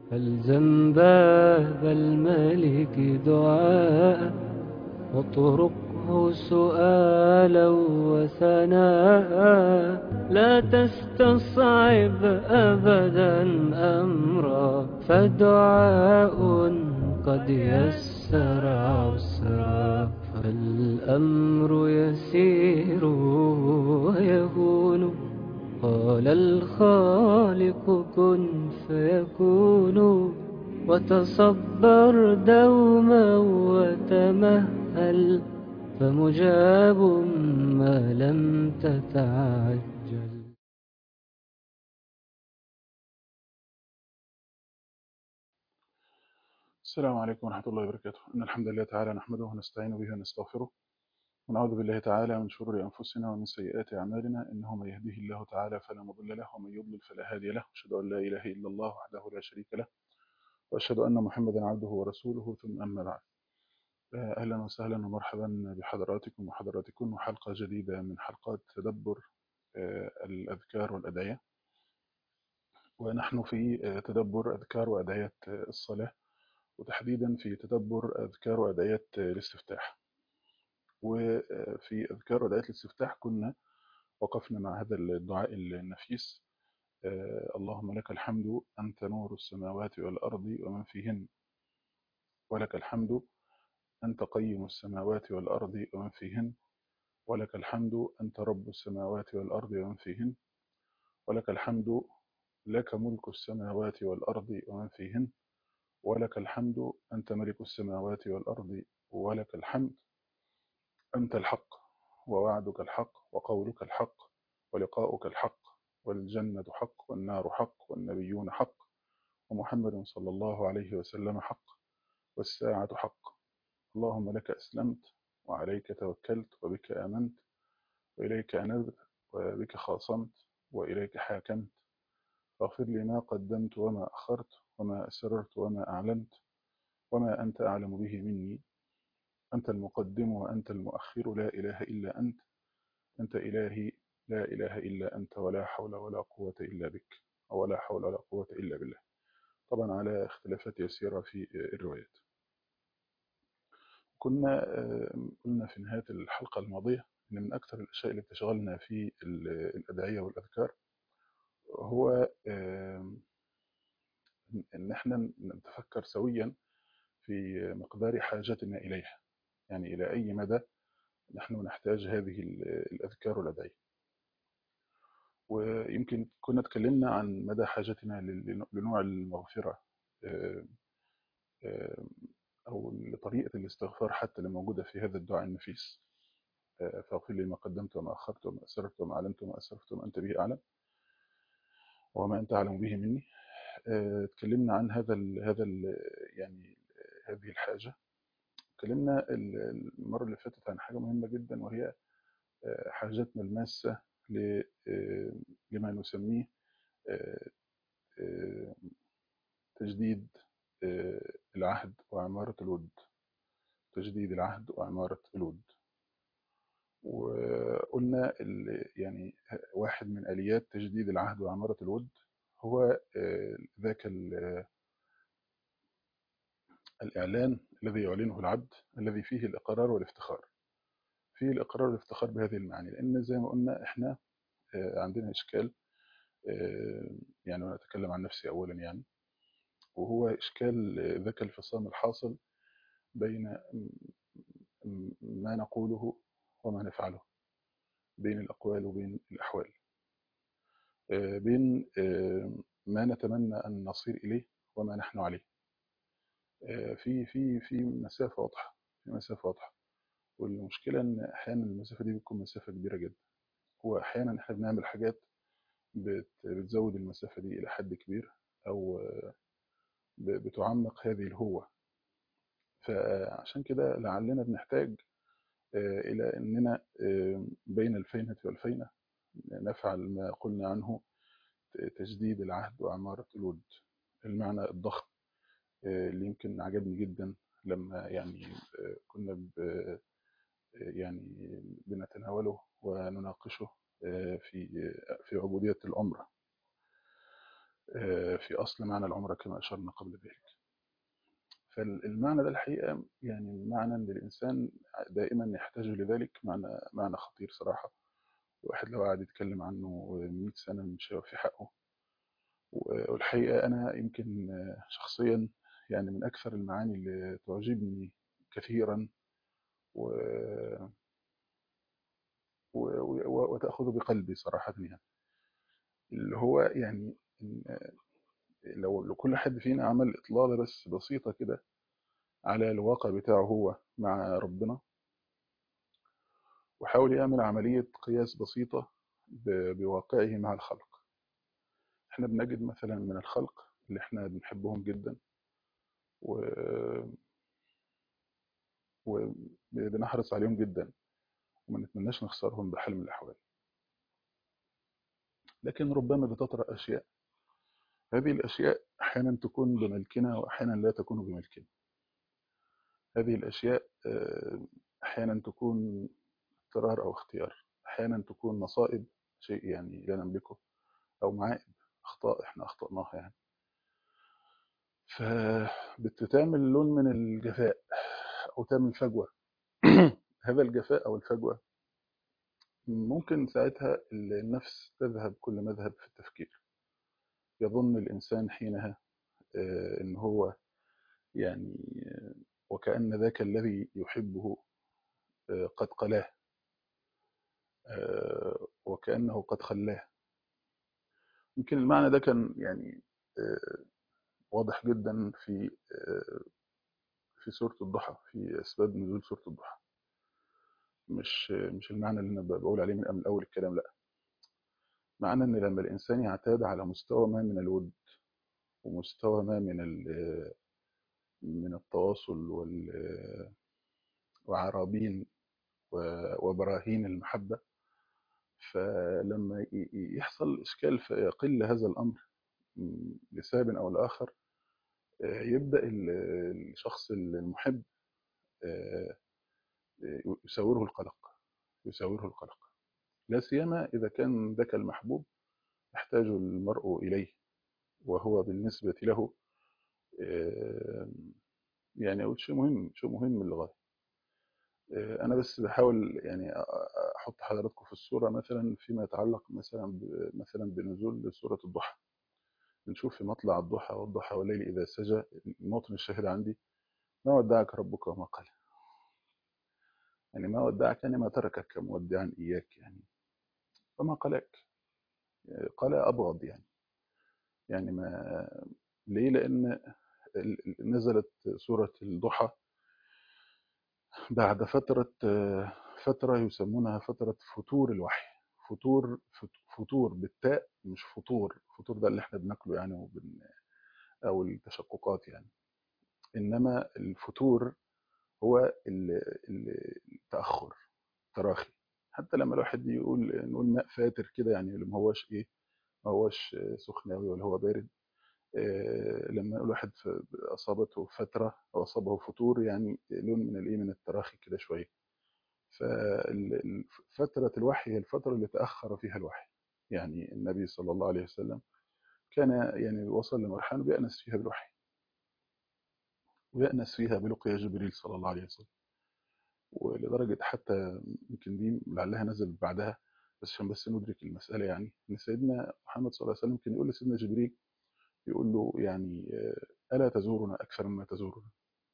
فالزم باب الملك دعاء واطرقه سؤالا وثناء لا تستصعب أبدا أمرا فدعاء قد يسر عسرا فالأمر يسير ويهون قال الخالق كن فيكون وتصبر دوما وتمهل فمجاب ما لم تتعجل السلام عليكم ورحمة الله وبركاته إن الحمد لله تعالى نحمده ونستعين به ونستغفره ونعوذ بالله تعالى من شرور أنفسنا ومن سيئات أعمالنا إنه من يهده الله تعالى فلا مضل له ومن يضلل فلا هادي له أشهد أن لا إله إلا الله وحده لا شريك له وأشهد أن محمدا عبده ورسوله ثم أما بعد أهلا وسهلا ومرحبا بحضراتكم وحضراتكم وحلقة جديدة من حلقات تدبر الأذكار والأدعية ونحن في تدبر أذكار وأدعية الصلاة وتحديدا في تدبر أذكار وأدعية الاستفتاح وفي أذكار وأدعية الاستفتاح كنا وقفنا مع هذا الدعاء النفيس اللهم لك الحمد أنت نور السماوات والأرض ومن فيهن ولك الحمد أنت قيم السماوات والأرض ومن فيهن ولك الحمد أنت رب السماوات والأرض ومن فيهن ولك الحمد لك ملك السماوات والأرض ومن فيهن ولك الحمد أنت ملك السماوات والأرض ولك الحمد أنت الحق ووعدك الحق وقولك الحق ولقاؤك الحق والجنة حق والنار حق والنبيون حق ومحمد صلى الله عليه وسلم حق والساعة حق اللهم لك أسلمت وعليك توكلت وبك آمنت وإليك أنبت وبك خاصمت وإليك حاكمت فاغفر لي ما قدمت وما أخرت وما أسررت وما أعلنت وما أنت أعلم به مني أنت المقدم وأنت المؤخر لا إله إلا أنت أنت إلهي لا إله إلا أنت ولا حول ولا قوة إلا بك ولا حول ولا قوة إلا بالله طبعا على اختلافات يسيرة في الروايات كنا قلنا في نهاية الحلقة الماضية أن من أكثر الأشياء اللي بتشغلنا في الأدعية والأذكار هو ان احنا نتفكر سويا في مقدار حاجتنا اليها يعني الى اي مدى نحن نحتاج هذه الاذكار والادعيه ويمكن كنا اتكلمنا عن مدى حاجتنا لنوع المغفره او لطريقه الاستغفار حتى اللي موجوده في هذا الدعاء النفيس فاغفر لي ما قدمت وما اخرت وما اسررت وما اعلنت وما اسرفت وما انت به اعلم وما انت اعلم به مني اتكلمنا عن هذا ال هذا ال يعني هذه الحاجة اتكلمنا المرة اللي فاتت عن حاجة مهمة جدا وهي حاجتنا الماسة لما نسميه تجديد العهد وعمارة الود تجديد العهد وعمارة الود وقلنا يعني واحد من آليات تجديد العهد وعمارة الود هو ذاك الإعلان الذي يعلنه العبد الذي فيه الإقرار والافتخار فيه الإقرار والافتخار بهذه المعاني لأن زي ما قلنا إحنا عندنا إشكال يعني أنا أتكلم عن نفسي أولا يعني وهو إشكال ذاك الفصام الحاصل بين ما نقوله وما نفعله بين الأقوال وبين الأحوال بين ما نتمنى أن نصير إليه وما نحن عليه في في في مسافة واضحة في مسافة واضحة والمشكلة إن أحيانا المسافة دي بتكون مسافة كبيرة جدا وأحيانا إحنا بنعمل حاجات بتزود المسافة دي إلى حد كبير أو بتعمق هذه الهوة فعشان كده لعلنا بنحتاج إلى أننا بين الفينة والفينة نفعل ما قلنا عنه تجديد العهد وعمارة الود المعنى الضخم اللي يمكن عجبني جدا لما يعني كنا ب يعني بنتناوله ونناقشه في في عبودية الأمر آه، في أصل معنى العمرة كما أشرنا قبل ذلك فالمعنى ده الحقيقة يعني معنى للإنسان دائما يحتاج لذلك معنى معنى خطير صراحة الواحد لو قعد يتكلم عنه 100 سنة مش هيوفي حقه والحقيقة أنا يمكن آه، شخصيا يعني من أكثر المعاني اللي تعجبني كثيرا و... و... و... وتأخذ بقلبي صراحة يعني اللي هو يعني إن لو لو كل حد فينا عمل إطلالة بس بسيطة كده على الواقع بتاعه هو مع ربنا وحاول يعمل عملية قياس بسيطة ب- بواقعه مع الخلق احنا بنجد مثلا من الخلق اللي احنا بنحبهم جدا و... وبنحرص عليهم جدا وما نتمناش نخسرهم بحال من الأحوال لكن ربما بتطرأ أشياء هذه الأشياء أحيانا تكون بملكنا وأحيانا لا تكون بملكنا هذه الأشياء آه، أحيانا تكون اضطرار أو اختيار أحيانا تكون مصائب شيء يعني لا نملكه أو معائب أخطاء إحنا أخطأناها يعني فبتتعمل لون من الجفاء أو تعمل فجوة هذا الجفاء أو الفجوة ممكن ساعتها النفس تذهب كل مذهب في التفكير يظن الإنسان حينها آه، إن هو يعني آه، وكأن ذاك الذي يحبه آه، قد قلاه آه، وكأنه قد خلاه يمكن المعنى ده كان يعني آه، واضح جدا في آه، في سورة الضحى في أسباب نزول سورة الضحى مش مش المعنى اللي أنا بقول عليه من من أول الكلام لا معنى إن لما الإنسان يعتاد على مستوى ما من الود ومستوى ما من ال- من التواصل وال- وعرابين و- وبراهين المحبة فلما ي- ي- يحصل إشكال فيقل هذا الأمر م، لسبب أو لآخر آه، يبدأ ال- الشخص المحب آه، يساوره القلق يساوره القلق لا سيما إذا كان ذاك المحبوب يحتاج المرء إليه وهو بالنسبة له آه، يعني أقول شيء مهم شيء مهم للغاية آه، أنا بس بحاول يعني أ- أ- أحط حضراتكم في الصورة مثلا فيما يتعلق مثلا ب- مثلا بنزول سورة الضحى بنشوف في مطلع الضحى والضحى والليل إذا سجى الموطن الشاهد عندي ما ودعك ربك وما قال يعني ما ودعك يعني ما تركك مودعا إياك يعني وما قلاك قال أبغض يعني يعني ما ليه لأن ال- ال- نزلت سورة الضحى بعد فترة آه، فترة يسمونها فترة فتور الوحي فتور فت- فتور بالتاء مش فطور فطور ده اللي احنا بناكله يعني وبن أو التشققات يعني إنما الفتور هو ال- ال- التأخر تراخي حتى لما الواحد يقول نقول ماء فاتر كده يعني اللي ما هوش ايه ما هوش آه، سخن قوي ولا هو بارد آه، لما يقول واحد ف- اصابته فتره او اصابه فتور يعني لون من الايه من التراخي كده شويه ففتره الوحي هي الفتره اللي تاخر فيها الوحي يعني النبي صلى الله عليه وسلم كان يعني وصل لمرحله بيأنس فيها بالوحي ويأنس فيها بلقيا جبريل صلى الله عليه وسلم ولدرجة حتى يمكن دي لعلها نزلت بعدها بس عشان بس ندرك المسألة يعني إن سيدنا محمد صلى الله عليه وسلم كان يقول لسيدنا جبريل يقول له يعني آه، ألا تزورنا أكثر مما تزورنا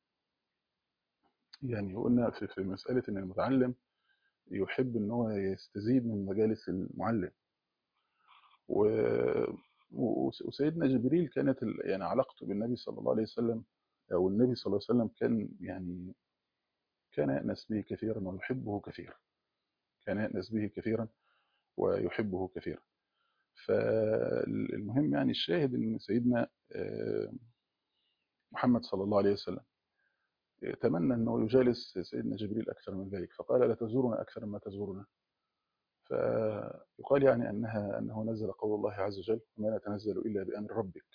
يعني قلنا في في مسألة إن المتعلم يحب إن هو يستزيد من مجالس المعلم و و- وسيدنا جبريل كانت ال- يعني علاقته بالنبي صلى الله عليه وسلم أو النبي صلى الله عليه وسلم كان يعني كان يأنس به كثيرا ويحبه كثيرا كان يأنس به كثيرا ويحبه كثيرا فالمهم يعني الشاهد ان سيدنا آه، محمد صلى الله عليه وسلم تمنى انه يجالس سيدنا جبريل اكثر من ذلك فقال لا تزورنا اكثر مما تزورنا فيقال يعني انها انه نزل قول الله عز وجل وما نتنزل الا بامر ربك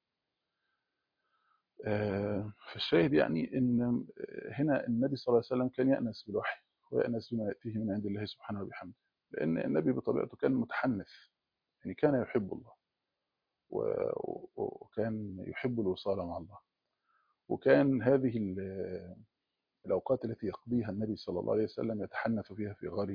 آه، فالشاهد يعني ان هنا النبي صلى الله عليه وسلم كان يأنس بالوحي ويأنس بما يأتيه من عند الله سبحانه وبحمده لأن النبي بطبيعته كان متحنث يعني كان يحب الله و- وكان يحب الوصال مع الله وكان هذه ال- الأوقات التي يقضيها النبي صلى الله عليه وسلم يتحنث فيها في غار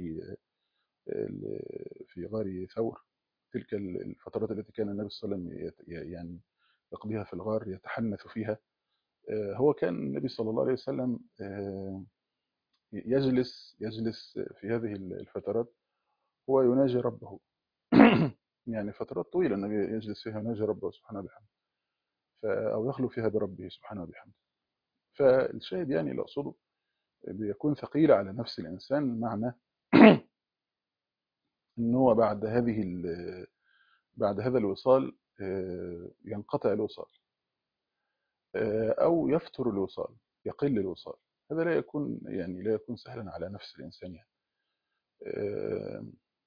ال- في غار ثور تلك الفترات التي كان النبي صلى الله عليه وسلم يت- يعني يقضيها في الغار يتحنث فيها آه، هو كان النبي صلى الله عليه وسلم آه، يجلس يجلس في هذه الفترات هو يناجي ربه يعني فترات طويلة النبي يجلس فيها يناجي ربه سبحانه وبحمده ف- أو يخلو فيها بربه سبحانه وبحمده فالشاهد يعني اللي أقصده بيكون ثقيل على نفس الإنسان معنى ان هو بعد هذه ال- بعد هذا الوصال آه، ينقطع الوصال آه، او يفتر الوصال يقل الوصال هذا لا يكون يعني لا يكون سهلا على نفس الانسان يعني آه،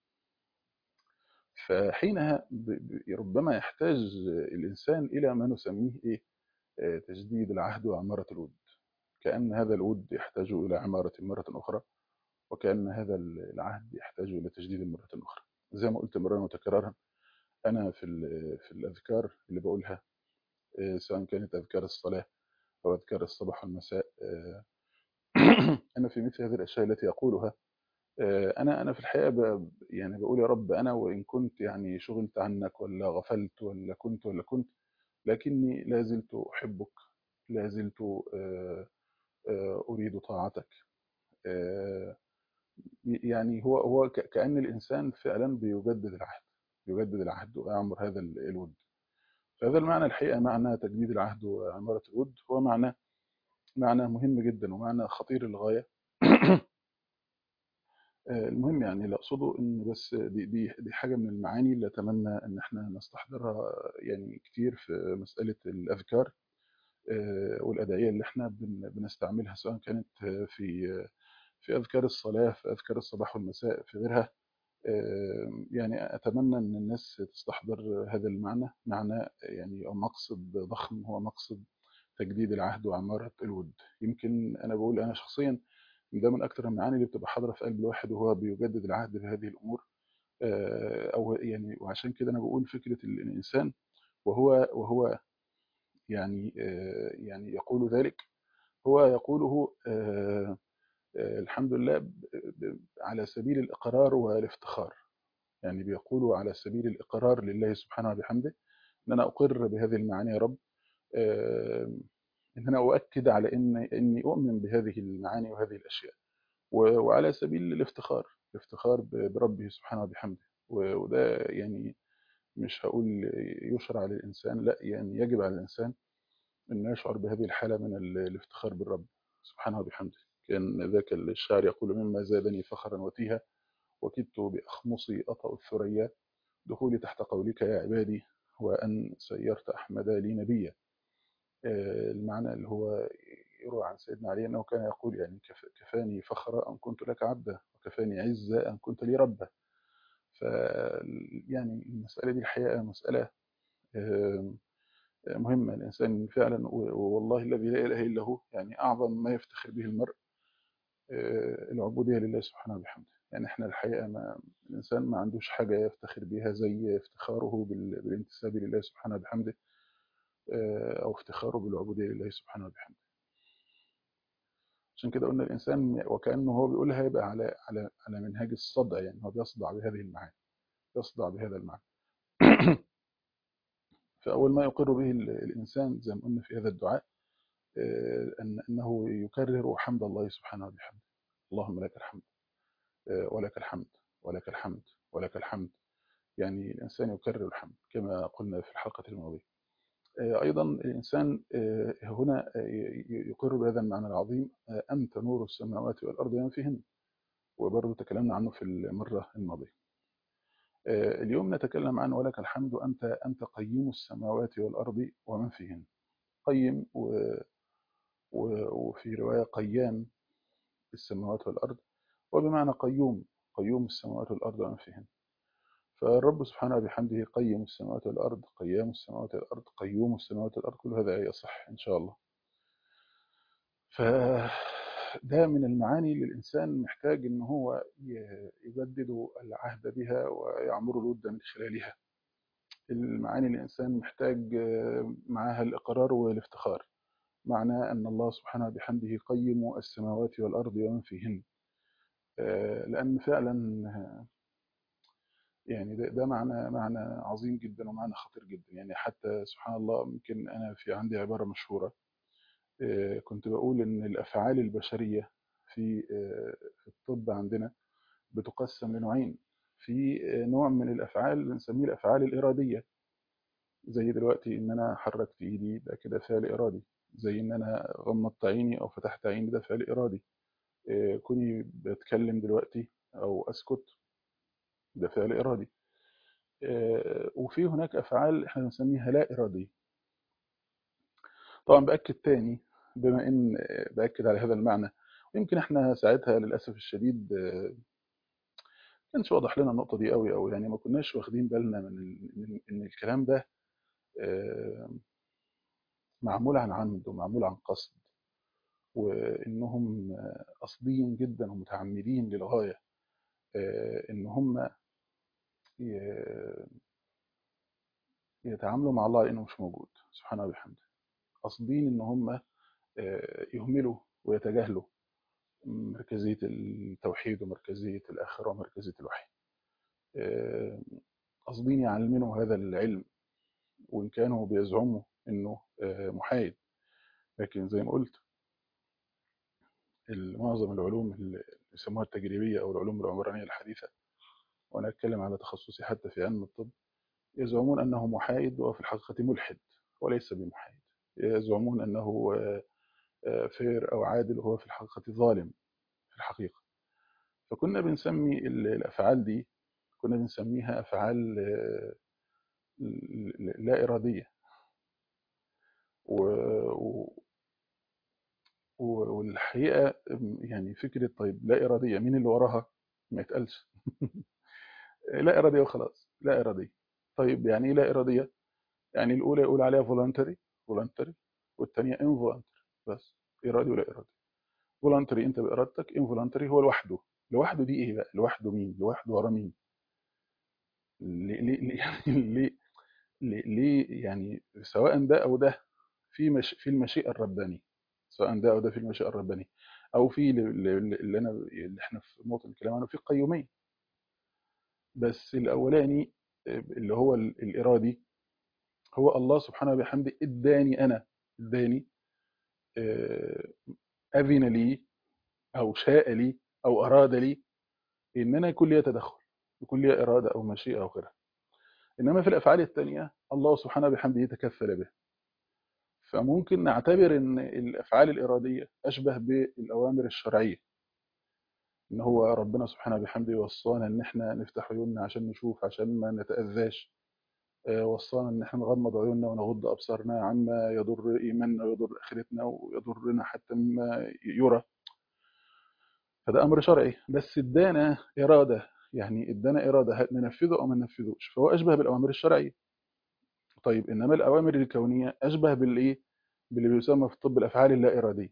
فحينها ب- ب- ربما يحتاج الانسان الى ما نسميه ايه آه، تجديد العهد وعماره الود كان هذا الود يحتاج الى عماره مره اخرى وكان هذا العهد يحتاج الى تجديد مره اخرى زي ما قلت مرارا وتكرارا انا في ال- في الاذكار اللي بقولها آه، سواء كانت اذكار الصلاه او اذكار الصباح والمساء آه، انا في مثل هذه الاشياء التي اقولها آه، انا انا في الحقيقه ب- يعني بقول يا رب انا وان كنت يعني شغلت عنك ولا غفلت ولا كنت ولا كنت لكني لا زلت احبك لا زلت آه، آه، اريد طاعتك آه، يعني هو هو ك- كأن الإنسان فعلا بيجدد العهد يجدد العهد ويعمر هذا ال- الود فهذا المعنى الحقيقة معنى تجديد العهد وعمارة الود هو معنى معنى مهم جدا ومعنى خطير للغاية آه، المهم يعني اللي أقصده إن بس دي دي دي حاجة من المعاني اللي أتمنى إن إحنا نستحضرها يعني كتير في مسألة الأذكار آه، والأدعية اللي إحنا بن- بنستعملها سواء كانت آه، في في أذكار الصلاة في أذكار الصباح والمساء في غيرها آه، يعني أتمنى أن الناس تستحضر هذا المعنى معنى يعني أو مقصد ضخم هو مقصد تجديد العهد وعمارة الود يمكن أنا بقول أنا شخصيا ده من أكثر المعاني اللي بتبقى حاضرة في قلب الواحد وهو بيجدد العهد بهذه الأمور آه، أو يعني وعشان كده أنا بقول فكرة الإنسان وهو وهو يعني آه، يعني يقول ذلك هو يقوله آه، آه، الحمد لله ب- ب- على سبيل الإقرار والافتخار يعني بيقولوا على سبيل الإقرار لله سبحانه وبحمده إن أنا أقر بهذه المعاني يا رب آه، إن أنا أؤكد على إن إني أؤمن بهذه المعاني وهذه الأشياء و- وعلى سبيل الافتخار الافتخار ب- بربه سبحانه وبحمده و- وده يعني مش هقول يشرع للإنسان لا يعني يجب على الإنسان أن يشعر بهذه الحالة من ال- الافتخار بالرب سبحانه وبحمده كان ذاك الشاعر يقول مما زادني فخرا وتيها وكدت بأخمصي أطأ الثريا دخولي تحت قولك يا عبادي وأن سيرت أحمد لي نبيا آه، المعنى اللي هو يروى عن سيدنا علي أنه كان يقول يعني كف- كفاني فخرا أن كنت لك عبدا وكفاني عزا أن كنت لي ربا ف يعني المسألة دي الحقيقة مسألة آه، مهمة الإنسان فعلا و- والله الذي لا إله إلا هو يعني أعظم ما يفتخر به المرء آه، العبودية لله سبحانه وبحمده يعني احنا الحقيقة ما الإنسان ما عندوش حاجة يفتخر بها زي افتخاره بال- بالانتساب لله سبحانه وبحمده آه، أو افتخاره بالعبودية لله سبحانه وبحمده عشان كده قلنا الإنسان وكأنه هو بيقولها يبقى على على على منهاج الصدع يعني هو بيصدع بهذه المعاني يصدع بهذا المعنى فأول ما يقر به ال- الإنسان زي ما قلنا في هذا الدعاء آه، أن أنه يكرر حمد الله سبحانه وبحمده اللهم لك الحمد آه، ولك الحمد ولك الحمد ولك الحمد يعني الإنسان يكرر الحمد كما قلنا في الحلقة الماضية آه، أيضا الإنسان آه، هنا آه، ي- يقر بهذا المعنى العظيم آه، أنت نور السماوات والأرض ومن فيهن وبرضه تكلمنا عنه في المرة الماضية آه، اليوم نتكلم عن ولك الحمد أنت أنت قيم السماوات والأرض ومن فيهن قيم و- و- وفي رواية قيام السماوات والأرض وبمعنى قيوم قيوم السماوات والأرض ومن فيهن فالرب سبحانه بحمده قيم السماوات والأرض قيام السماوات والأرض قيوم السماوات والأرض كل هذا يصح إن شاء الله فده من المعاني اللي الإنسان محتاج إن هو ي- يجدد العهد بها ويعمر الود من خلالها المعاني اللي الإنسان محتاج آه، معاها الإقرار والافتخار معنى أن الله سبحانه بحمده قيم السماوات والأرض ومن فيهن آه، لأن فعلا آه، يعني ده, ده معنى معنى عظيم جدا ومعنى خطير جدا يعني حتى سبحان الله يمكن أنا في عندي عبارة مشهورة آه، كنت بقول إن الأفعال البشرية في آه، في الطب عندنا بتقسم لنوعين في آه، نوع من الأفعال بنسميه الأفعال الإرادية زي دلوقتي إن أنا حركت إيدي ده كده فعل إرادي زي إن أنا غمضت عيني أو فتحت عيني ده فعل إرادي آه، كوني بتكلم دلوقتي أو أسكت ده فعل إرادي آه، وفي هناك أفعال إحنا بنسميها لا إرادية طبعا بأكد تاني بما إن آه، بأكد على هذا المعنى ويمكن إحنا ساعتها للأسف الشديد آه، كانش واضح لنا النقطة دي قوي أو يعني ما كناش واخدين بالنا من ال- من إن الكلام ده آه، معمول عن عمد ومعمول عن قصد وإنهم آه، قاصدين جدا ومتعمدين للغاية آه، إن هم ي- يتعاملوا مع الله لأنه مش موجود سبحانه وبحمده قاصدين إن هم آه، يهملوا ويتجاهلوا مركزية التوحيد ومركزية الآخرة ومركزية الوحي آه، قاصدين يعلموا هذا العلم وإن كانوا بيزعموا إنه آه، محايد لكن زي ما قلت معظم العلوم اللي يسموها التجريبية أو العلوم العمرانية الحديثة وأنا أتكلم على تخصصي حتى في علم الطب يزعمون أنه محايد وهو في الحقيقة ملحد وليس بمحايد يزعمون أنه آه، آه، فير أو عادل وهو في الحقيقة ظالم في الحقيقة فكنا بنسمي ال- الأفعال دي كنا بنسميها أفعال آه، ل- ل- لا إرادية و- و- و- والحقيقة يعني فكرة طيب لا إرادية مين اللي وراها ما يتقالش لا إرادية وخلاص لا إرادية طيب يعني إيه لا إرادية يعني الأولى يقول عليها voluntary voluntary والثانية involuntary بس إرادي ولا إرادي voluntary أنت بإرادتك involuntary هو لوحده لوحده دي إيه بقى لوحده مين لوحده ورا مين ليه ليه ليه يعني ليه ليه ليه يعني سواء ده أو ده في مش في المشيئة الربانية سواء ده أو ده في المشيئة الربانية أو في اللي اللي- اللي أنا اللي إحنا في موطن الكلام عنه في القيومية بس الأولاني اللي هو ال- الإرادي هو الله سبحانه وبحمده اداني انا اداني آه، اذن لي او شاء لي او اراد لي ان انا يكون لي تدخل يكون لي اراده او مشيئه او غيرها انما في الافعال الثانيه الله سبحانه وبحمده يتكفل به فممكن نعتبر ان الافعال الاراديه اشبه بالاوامر الشرعيه ان هو ربنا سبحانه وبحمده يوصانا ان احنا نفتح عيوننا عشان نشوف عشان ما نتاذاش آه، وصانا ان احنا نغمض عيوننا ونغض ابصارنا عما يضر ايماننا ويضر اخرتنا ويضرنا حتى مما يرى فده امر شرعي بس ادانا اراده يعني ادانا اراده هل ننفذه او ما ننفذوش فهو اشبه بالاوامر الشرعيه طيب انما الاوامر الكونيه اشبه بالايه باللي بيسمى في الطب الافعال اللا اراديه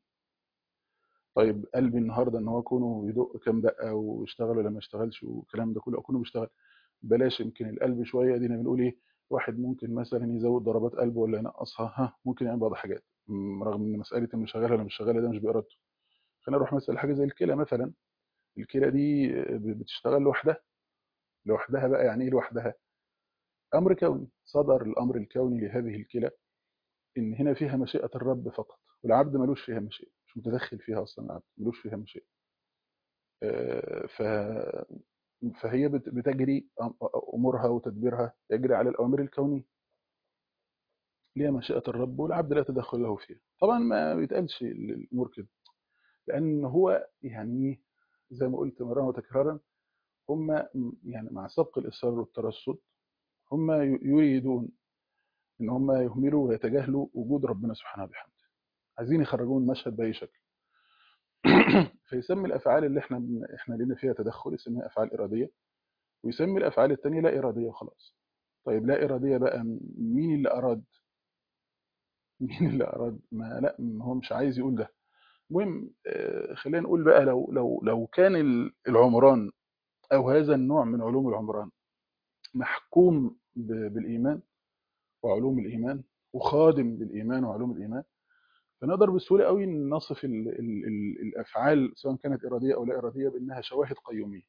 طيب قلبي النهارده ان هو كونه يدق كام دقه ويشتغل ولا ما يشتغلش والكلام ده كله او كونه بيشتغل بلاش يمكن القلب شويه دينا بنقول ايه واحد ممكن مثلا يزود ضربات قلبه ولا ينقصها ها ممكن يعمل بعض الحاجات م، رغم ان مساله انه شغال ولا مش شغال ده مش بارادته خلينا نروح مثلا حاجه زي الكلى مثلا الكلى دي ب- بتشتغل لوحدها لوحدها بقى يعني ايه لوحدها امر كوني صدر الامر الكوني لهذه الكلى ان هنا فيها مشيئه الرب فقط والعبد ملوش فيها مشيئه مش متدخل فيها اصلا العبد ملوش فيها مشيئه آه، ف فهي بت- بتجري أم- امورها وتدبيرها يجري على الاوامر الكونيه ليها مشيئه الرب والعبد لا تدخل له فيها طبعا ما بيتقالش الامور كده لان هو يعني زي ما قلت مرارا وتكرارا هم يعني مع سبق الاصرار والترصد هم ي- يريدون ان هم يهملوا ويتجاهلوا وجود ربنا سبحانه وبحمده عايزين يخرجوا من المشهد باي شكل فيسمي الافعال اللي احنا بن- احنا لنا فيها تدخل يسميها افعال اراديه ويسمي الافعال الثانيه لا اراديه وخلاص طيب لا اراديه بقى مين اللي اراد مين اللي اراد ما لا ما هو مش عايز يقول ده المهم آه، خلينا نقول بقى لو لو لو كان ال- العمران او هذا النوع من علوم العمران محكوم ب- بالايمان وعلوم الإيمان وخادم للإيمان وعلوم الإيمان فنقدر بسهولة قوي نصف ال ال ال الأفعال سواء كانت إرادية أو لا إرادية بأنها شواهد قيومية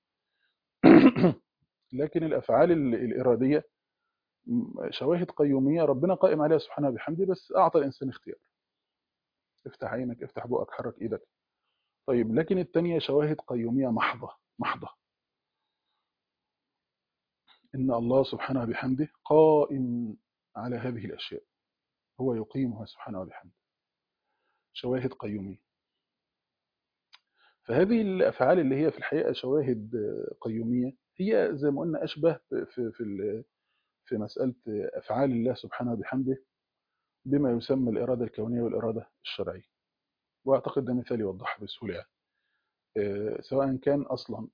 لكن الأفعال ال- الإرادية م- شواهد قيومية ربنا قائم عليها سبحانه وبحمده بس أعطى الإنسان اختيار افتح عينك افتح بقك حرك إيدك طيب لكن التانية شواهد قيومية محضة محضة إن الله سبحانه وبحمده قائم على هذه الأشياء هو يقيمها سبحانه وبحمده شواهد قيومية فهذه الأفعال اللي هي في الحقيقة شواهد آه، قيومية هي زي ما قلنا أشبه في في في ال- في مسألة أفعال الله سبحانه وبحمده بما يسمى الإرادة الكونية والإرادة الشرعية وأعتقد ده مثال يوضحها بسهولة يعني. آه، سواء كان أصلا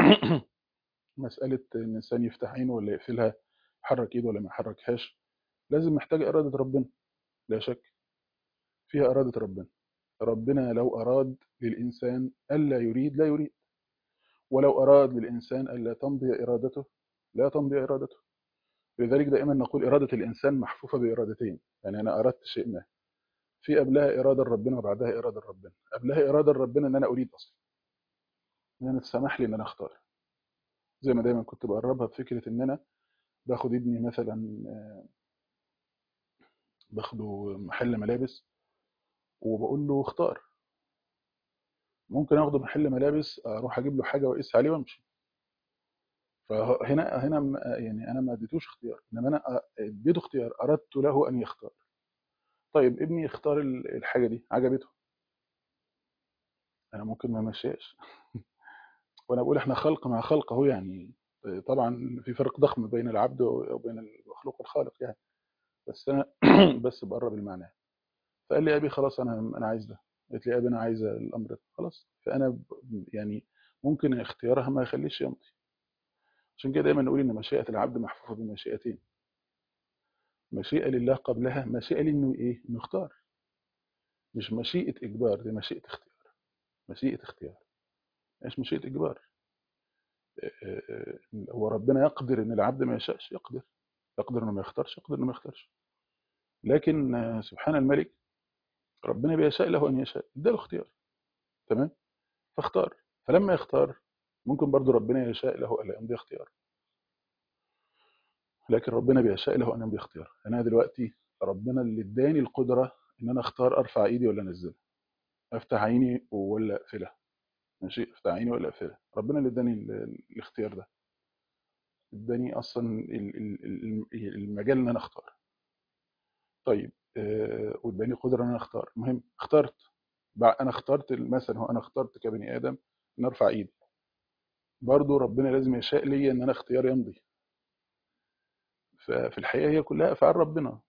مسألة إن الإنسان يفتح عينه ولا يقفلها يحرك إيده ولا ما يحركهاش لازم محتاج إرادة ربنا لا شك فيها إرادة ربنا ربنا لو أراد للإنسان ألا يريد لا يريد ولو أراد للإنسان ألا تمضي إرادته لا تمضي إرادته لذلك دائما نقول إرادة الإنسان محفوفة بإرادتين يعني أنا أردت شيء ما في قبلها إرادة ربنا وبعدها إرادة ربنا قبلها إرادة ربنا إن أنا أريد أصلا إن أنا تسمح لي إن أنا أختار زي ما دايما كنت بقربها بفكرة إن أنا باخد ابني مثلا آه، باخده محل ملابس وبقول له اختار ممكن اخده محل ملابس اروح اجيب له حاجه واقيس عليه وامشي فهنا هنا م- يعني انا ما اديتوش اختيار انما انا اديته اختيار اردت له ان يختار طيب ابني يختار ال- الحاجه دي عجبته انا ممكن ما مشيش وانا بقول احنا خلق مع خلق اهو يعني طبعا في فرق ضخم بين العبد وبين المخلوق والخالق يعني بس انا بس بقرب المعنى فقال لي يا ابي خلاص انا انا عايز ده قلت لي يا ابي انا عايزه الامر ده خلاص فانا ب- يعني ممكن اختيارها ما يخليش يمضي عشان كده دايما نقول ان مشيئه العبد محفوفه بمشيئتين مشيئه لله قبلها مشيئه لي انه ايه انه يختار مش مشيئه اجبار دي مشيئه اختيار مشيئه اختيار مش مشيئه اجبار آه، آه، آه، هو ربنا يقدر ان العبد ما يشاءش يقدر يقدر انه ما يختارش يقدر انه ما يختارش لكن آه، سبحان الملك ربنا بيشاء له ان يشاء اداله اختيار تمام فاختار فلما يختار ممكن برضو ربنا يشاء له الا يمضي اختيار لكن ربنا بيشاء له ان يمضي اختيار انا دلوقتي ربنا اللي اداني القدره ان انا اختار ارفع ايدي ولا انزلها افتح عيني ولا اقفلها ماشي افتح عيني ولا اقفلها ربنا اللي اداني ال- ال- الاختيار ده اداني اصلا ال- ال- ال- المجال ان انا اختار طيب آه، واداني قدره ان انا اختار المهم اخترت بع- انا اخترت مثلا هو انا اخترت كبني ادم ان ارفع ايدي برضو ربنا لازم يشاء لي ان انا اختيار يمضي ففي الحقيقه هي كلها افعال ربنا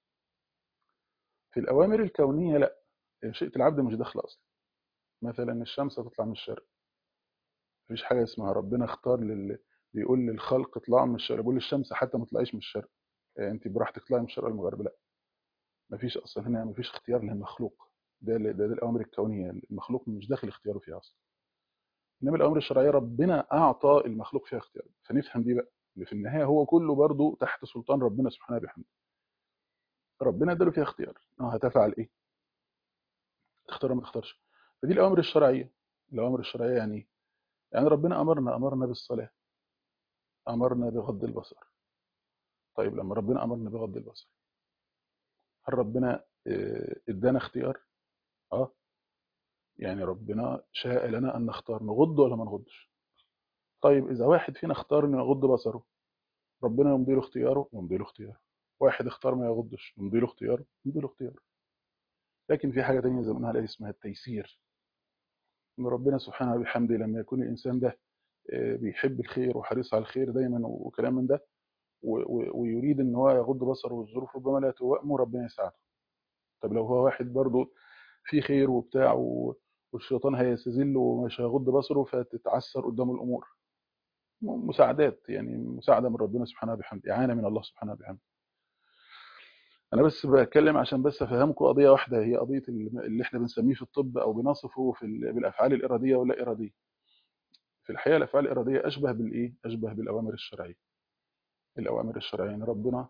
في الاوامر الكونيه لا مشيئه العبد مش داخله اصلا مثلا الشمس هتطلع من الشرق مفيش حاجه اسمها ربنا اختار لل... بيقول للخلق اطلعوا من الشرق بيقول للشمس حتى ما تطلعيش من الشرق يعني انت براحتك تطلعي من الشرق والمغرب لا مفيش اصلا هنا مفيش اختيار للمخلوق ده ده, ده الاوامر الكونيه المخلوق مش داخل اختياره فيها اصلا انما الاوامر الشرعيه ربنا اعطى المخلوق فيها اختيار فنفهم دي بقى اللي في النهايه هو كله برضه تحت سلطان ربنا سبحانه وبحمده ربنا اداله فيها اختيار اه هتفعل ايه تختار ولا ما تختارش فدي الاوامر الشرعيه الاوامر الشرعيه يعني ايه يعني ربنا امرنا امرنا بالصلاه امرنا بغض البصر طيب لما ربنا امرنا بغض البصر هل ربنا آه، ادانا اختيار اه يعني ربنا شاء لنا ان نختار نغض ولا ما نغضش طيب اذا واحد فينا اختار انه يغض بصره ربنا يمضي له اختياره يمضي له اختياره واحد اختار ما يغضش يمضي له اختياره يمضي له اختياره لكن في حاجه تانية زي ما قلنا عليها اسمها التيسير ان ربنا سبحانه وبحمده لما يكون الانسان ده آه، بيحب الخير وحريص على الخير دايما وكلام من ده و- و- ويريد ان هو يغض بصره والظروف ربما لا توائمه ربنا يساعده طب لو هو واحد برضه في خير وبتاع و- والشيطان هيستذله ومش هيغض بصره فتتعسر قدامه الامور م- مساعدات يعني مساعده من ربنا سبحانه وبحمده اعانه من الله سبحانه وبحمده انا بس بتكلم عشان بس افهمكم قضيه واحده هي قضيه الم- اللي احنا بنسميه في الطب او بنصفه في ال- بالافعال الاراديه ولا اراديه في الحقيقه الافعال الاراديه اشبه بالايه اشبه بالاوامر الشرعيه الاوامر الشرعيه يعني ربنا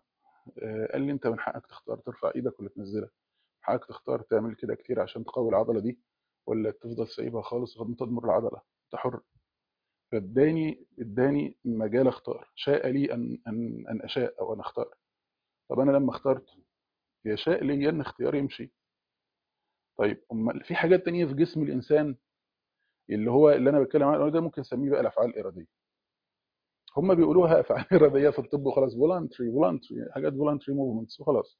آه، قال لي انت من حقك تختار ترفع ايدك ولا تنزلها حقك تختار تعمل كده كتير عشان تقوي العضله دي ولا تفضل سايبها خالص لغايه ما تدمر العضله انت حر فاداني اداني مجال اختار شاء لي ان ان ان اشاء او ان اختار طب انا لما اخترت يشاء لي ان اختياري يمشي طيب امال في حاجات تانية في جسم الانسان اللي هو اللي انا بتكلم عنه ده ممكن نسميه بقى الافعال الاراديه هم بيقولوها افعال اراديه في الطب وخلاص فولانتري فولانتري حاجات فولانتري موفمنتس وخلاص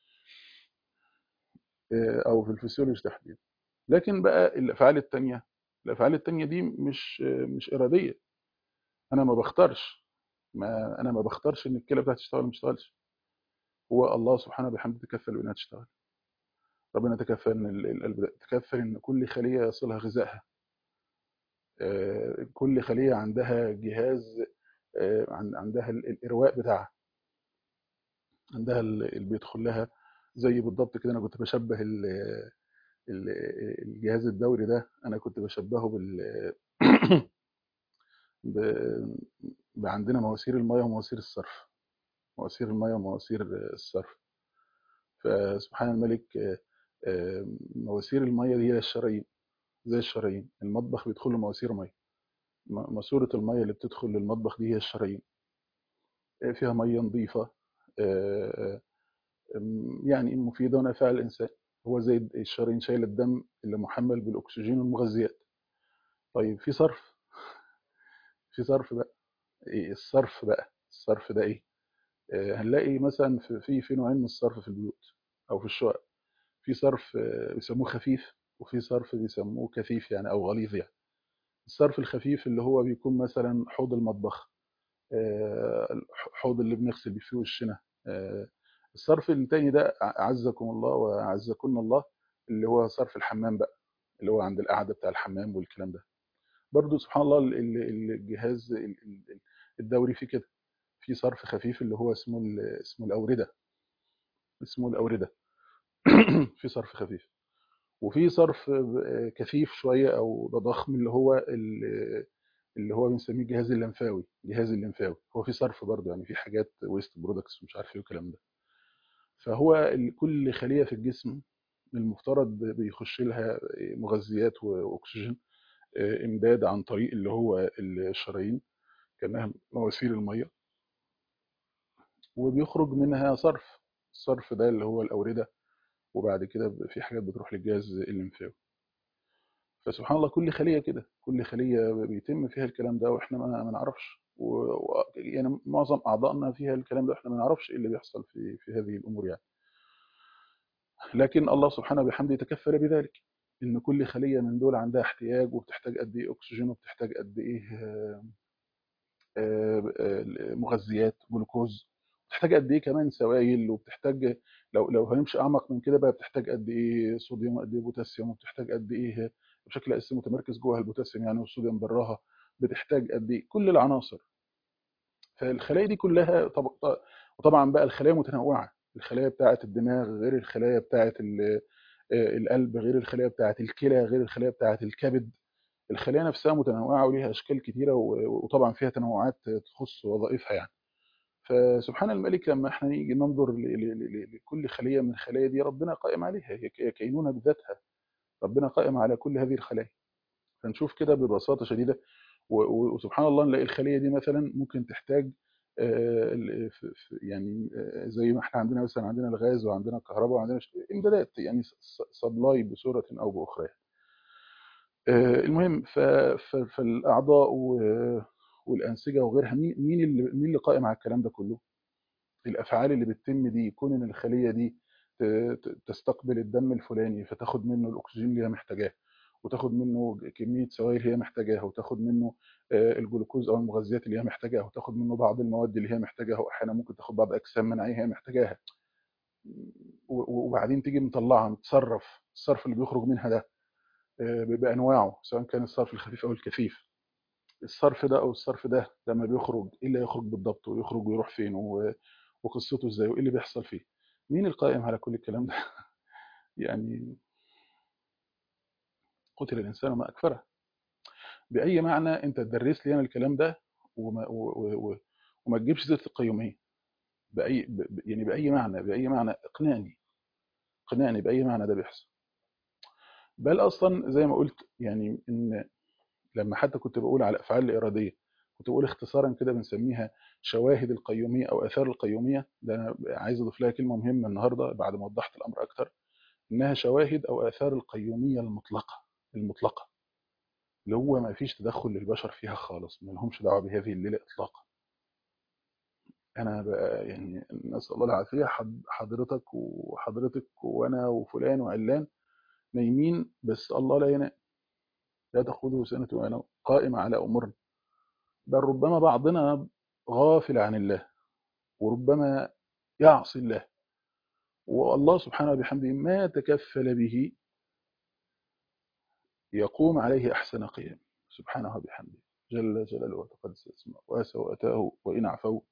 آه، او في الفسيولوجي تحديدا لكن بقى الافعال التانية الافعال التانية دي مش آه، مش اراديه انا ما بختارش ما انا ما بختارش ان الكلى بتاعتي تشتغل ولا ما تشتغلش هو الله سبحانه وبحمده تكفل بانها تشتغل ربنا تكفل ان ال- القلب ده تكفل ان كل خليه يصلها غذائها آه، كل خليه عندها جهاز آه، عن- عندها ال- الارواء بتاعها عندها ال- اللي بيدخل لها زي بالضبط كده انا كنت بشبه ال- ال- الجهاز الدوري ده انا كنت بشبهه بال ب- ب- عندنا مواسير الميه ومواسير الصرف مواسير الميه ومواسير الصرف فسبحان الملك آه، آه، مواسير الميه دي هي الشرايين زي الشرايين المطبخ بيدخل له مواسير ميه م- ماسوره الميه اللي بتدخل للمطبخ دي هي الشرايين آه، فيها ميه نظيفه آه، آم، يعني مفيده ونافعه للانسان هو زي الشرايين شايله الدم اللي محمل بالاكسجين والمغذيات طيب في صرف في صرف بقى ايه الصرف بقى الصرف ده ايه آه، هنلاقي مثلا في في في نوعين من الصرف في البيوت او في الشقق في صرف آه، بيسموه خفيف وفي صرف بيسموه كثيف يعني او غليظ يعني الصرف الخفيف اللي هو بيكون مثلا حوض المطبخ آه، حوض اللي بنغسل بيه فيه وشنا آه، الصرف التاني ده اعزكم الله واعزكن الله اللي هو صرف الحمام بقى اللي هو عند القعده بتاع الحمام والكلام ده برضو سبحان الله ال- ال- الجهاز ال- ال- الدوري فيه كده في صرف خفيف اللي هو اسمه ال- اسمه الاورده اسمه الاورده في صرف خفيف وفي صرف آه، كثيف شويه او ضخم اللي هو ال- اللي هو بنسميه الجهاز الليمفاوي الجهاز الليمفاوي هو في صرف برضه يعني في حاجات ويست برودكتس ومش عارف ايه والكلام ده فهو ال- كل خليه في الجسم المفترض بيخش لها مغذيات واكسجين آه، امداد عن طريق اللي هو الشرايين كانها مواسير الميه وبيخرج منها صرف الصرف ده اللي هو الاورده وبعد كده ب- في حاجات بتروح للجهاز الليمفاوي فسبحان الله كل خليه كده كل خليه بيتم فيها الكلام ده واحنا ما ما نعرفش و... و... يعني معظم اعضائنا فيها الكلام ده واحنا ما نعرفش ايه اللي بيحصل في في هذه الامور يعني لكن الله سبحانه وبحمده يتكفل بذلك ان كل خليه من دول عندها احتياج وبتحتاج قد ايه اكسجين وبتحتاج قد ايه آه، آه، آه، مغذيات جلوكوز بتحتاج قد ايه كمان سوائل وبتحتاج لو لو هنمشي اعمق من كده بقى بتحتاج قد ايه صوديوم قد ايه بوتاسيوم وبتحتاج قد ايه بشكل اساسي متمركز جوه البوتاسيوم يعني والصوديوم براها بتحتاج قد ايه كل العناصر فالخلايا دي كلها طب ط- وطبعا بقى الخلايا متنوعه الخلايا بتاعه الدماغ غير الخلايا بتاعه ال- آه، القلب غير الخلايا بتاعه الكلى غير الخلايا بتاعه الكبد الخلايا نفسها متنوعه وليها اشكال كتيره و- وطبعا فيها تنوعات تخص وظائفها يعني فسبحان الملك لما احنا نيجي ننظر ل- ل- ل- لكل خليه من الخلايا دي ربنا قائم عليها هي ك- هي كينونه بذاتها ربنا قائم على كل هذه الخلايا فنشوف كده ببساطه شديده و- و- وسبحان الله نلاقي الخليه دي مثلا ممكن تحتاج آه، ال- ف- ف- يعني آه، زي ما احنا عندنا مثلا عندنا الغاز وعندنا الكهرباء وعندنا ش- امدادات يعني سبلاي بصوره او باخرى آه، المهم ف- ف- فالاعضاء و- والانسجه وغيرها مين مين اللي مين اللي قائم على الكلام ده كله الافعال اللي بتتم دي كون ان الخليه دي ت- ت- تستقبل الدم الفلاني فتاخد منه الاكسجين اللي هي محتاجاه وتاخد منه كميه سوائل هي محتاجاها وتاخد منه آه، الجلوكوز او المغذيات اللي هي محتاجاها وتاخد منه بعض المواد اللي هي محتاجاها واحيانا ممكن تاخد بعض اجسام مناعيه هي محتاجاها و- وبعدين تيجي مطلعها متصرف الصرف اللي بيخرج منها ده آه، بانواعه سواء كان الصرف الخفيف او الكثيف الصرف ده او الصرف ده لما بيخرج ايه اللي هيخرج بالضبط ويخرج ويروح فين و- وقصته ازاي وايه اللي بيحصل فيه مين القائم على كل الكلام ده يعني قتل الانسان ما اكفره باي معنى انت تدرس لي انا الكلام ده وما, و و و وما تجيبش سيره القيوميه باي ب- ب- يعني باي معنى باي معنى اقنعني اقنعني باي معنى ده بيحصل بل اصلا زي ما قلت يعني ان لما حتى كنت بقول على الافعال الاراديه كنت بقول اختصارا كده بنسميها شواهد القيوميه او اثار القيوميه ده انا عايز اضيف لها كلمه مهمه النهارده بعد ما وضحت الامر اكتر انها شواهد او اثار القيوميه المطلقه المطلقه اللي هو ما فيش تدخل للبشر فيها خالص ما لهمش دعوه بهذه الليله اطلاقا انا بقى يعني نسال الله العافيه حض- حضرتك وحضرتك وانا وفلان وعلان نايمين بس الله لا ينام لا تاخذه سنه ولا نوم قائم على امورنا بل ربما بعضنا غافل عن الله وربما يعصي الله والله سبحانه وبحمده ما تكفل به يقوم عليه أحسن قيام سبحانه وبحمده جل جلاله وتقدس اسمه واسع وأتاه وإن عفوت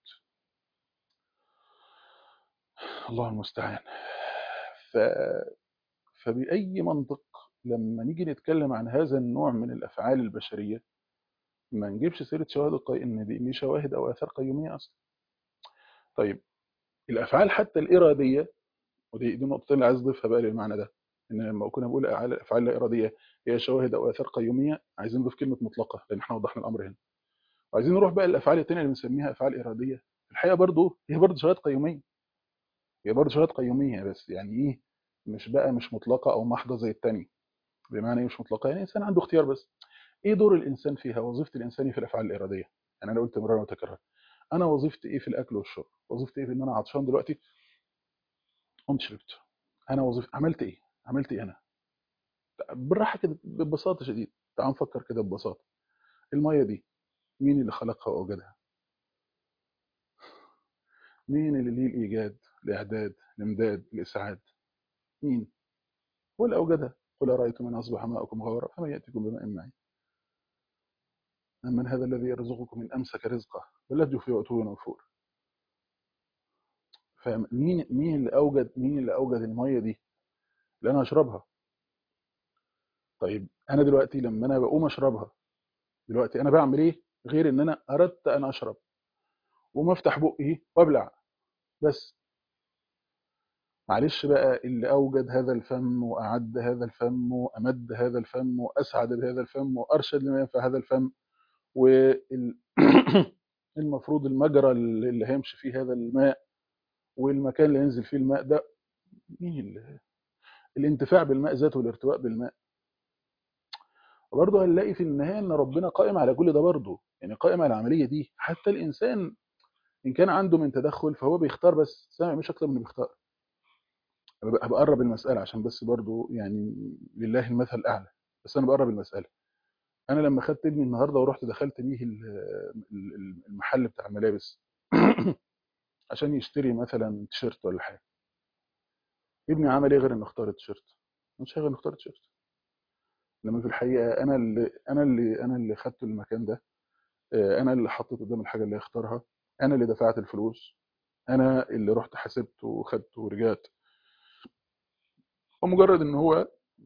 الله المستعان ف... فبأي منطق لما نيجي نتكلم عن هذا النوع من الأفعال البشرية ما نجيبش سيرة شواهد القي... إن دي دي شواهد أو آثار قيومية أصلا طيب الأفعال حتى الإرادية ودي دي النقطتين اللي عايز أضيفها بقى للمعنى ده إن لما كنا بنقول أفعال الأفعال الإرادية هي شواهد أو آثار قيومية عايزين نضيف كلمة مطلقة لأن إحنا وضحنا الأمر هنا وعايزين نروح بقى للأفعال التانية اللي بنسميها أفعال إرادية الحقيقة برضو هي برضو شواهد قيومية هي برضو شواهد قيومية بس يعني إيه مش بقى مش مطلقة أو محضة زي التانية بمعنى إيه مش مطلقة يعني الإنسان عنده اختيار بس إيه دور الإنسان فيها وظيفة الإنسان في الأفعال الإرادية يعني أنا قلت مرة وتكرر أنا وظيفتي إيه في الأكل والشرب وظيفتي إيه في إن أنا عطشان دلوقتي قمت شربت أنا وظيفتي عملت إيه عملت إيه أنا بالراحة كده ببساطة شديدة تعال نفكر كده ببساطة المية دي مين اللي خلقها وأوجدها مين اللي ليه الإيجاد الإعداد الإمداد الإسعاد مين هو اللي أوجدها قل أرأيتم من أصبح ماؤكم غورا فمن يأتيكم بماء معين من هذا الذي يرزقكم من أمسك رزقه بلجوا في وأتوه نفور فمين مين اللي أوجد مين اللي أوجد المية دي اللي أنا أشربها طيب أنا دلوقتي لما أنا بقوم أشربها دلوقتي أنا بعمل إيه غير إن أنا أردت أن أشرب وما أفتح بقي وأبلع بس معلش بقى اللي أوجد هذا الفم وأعد هذا الفم وأمد هذا الفم وأسعد بهذا الفم وأرشد لما ينفع هذا الفم والمفروض المجرى اللي هيمشي فيه هذا الماء والمكان اللي ينزل فيه الماء ده مين اللي الانتفاع بالماء ذاته والارتواء بالماء وبرضه هنلاقي في النهاية ان ربنا قائم على كل ده برضه يعني قائم على العملية دي حتى الإنسان إن كان عنده من تدخل فهو بيختار بس سامع مش أكتر من اللي بيختار أنا بقرب المسألة عشان بس برضه يعني لله المثل الأعلى بس أنا بقرب المسألة أنا لما خدت ابني النهاردة ورحت دخلت بيه المحل بتاع الملابس عشان يشتري مثلا تيشيرت ولا حاجة ابني عمل ايه غير انه اختار التيشيرت مش غير انه اختار التيشيرت لما في الحقيقه انا اللي انا اللي انا اللي خدته المكان ده انا اللي حطيت قدام الحاجه اللي اختارها انا اللي دفعت الفلوس انا اللي رحت حسبت وخدت ورجعت ومجرد ان هو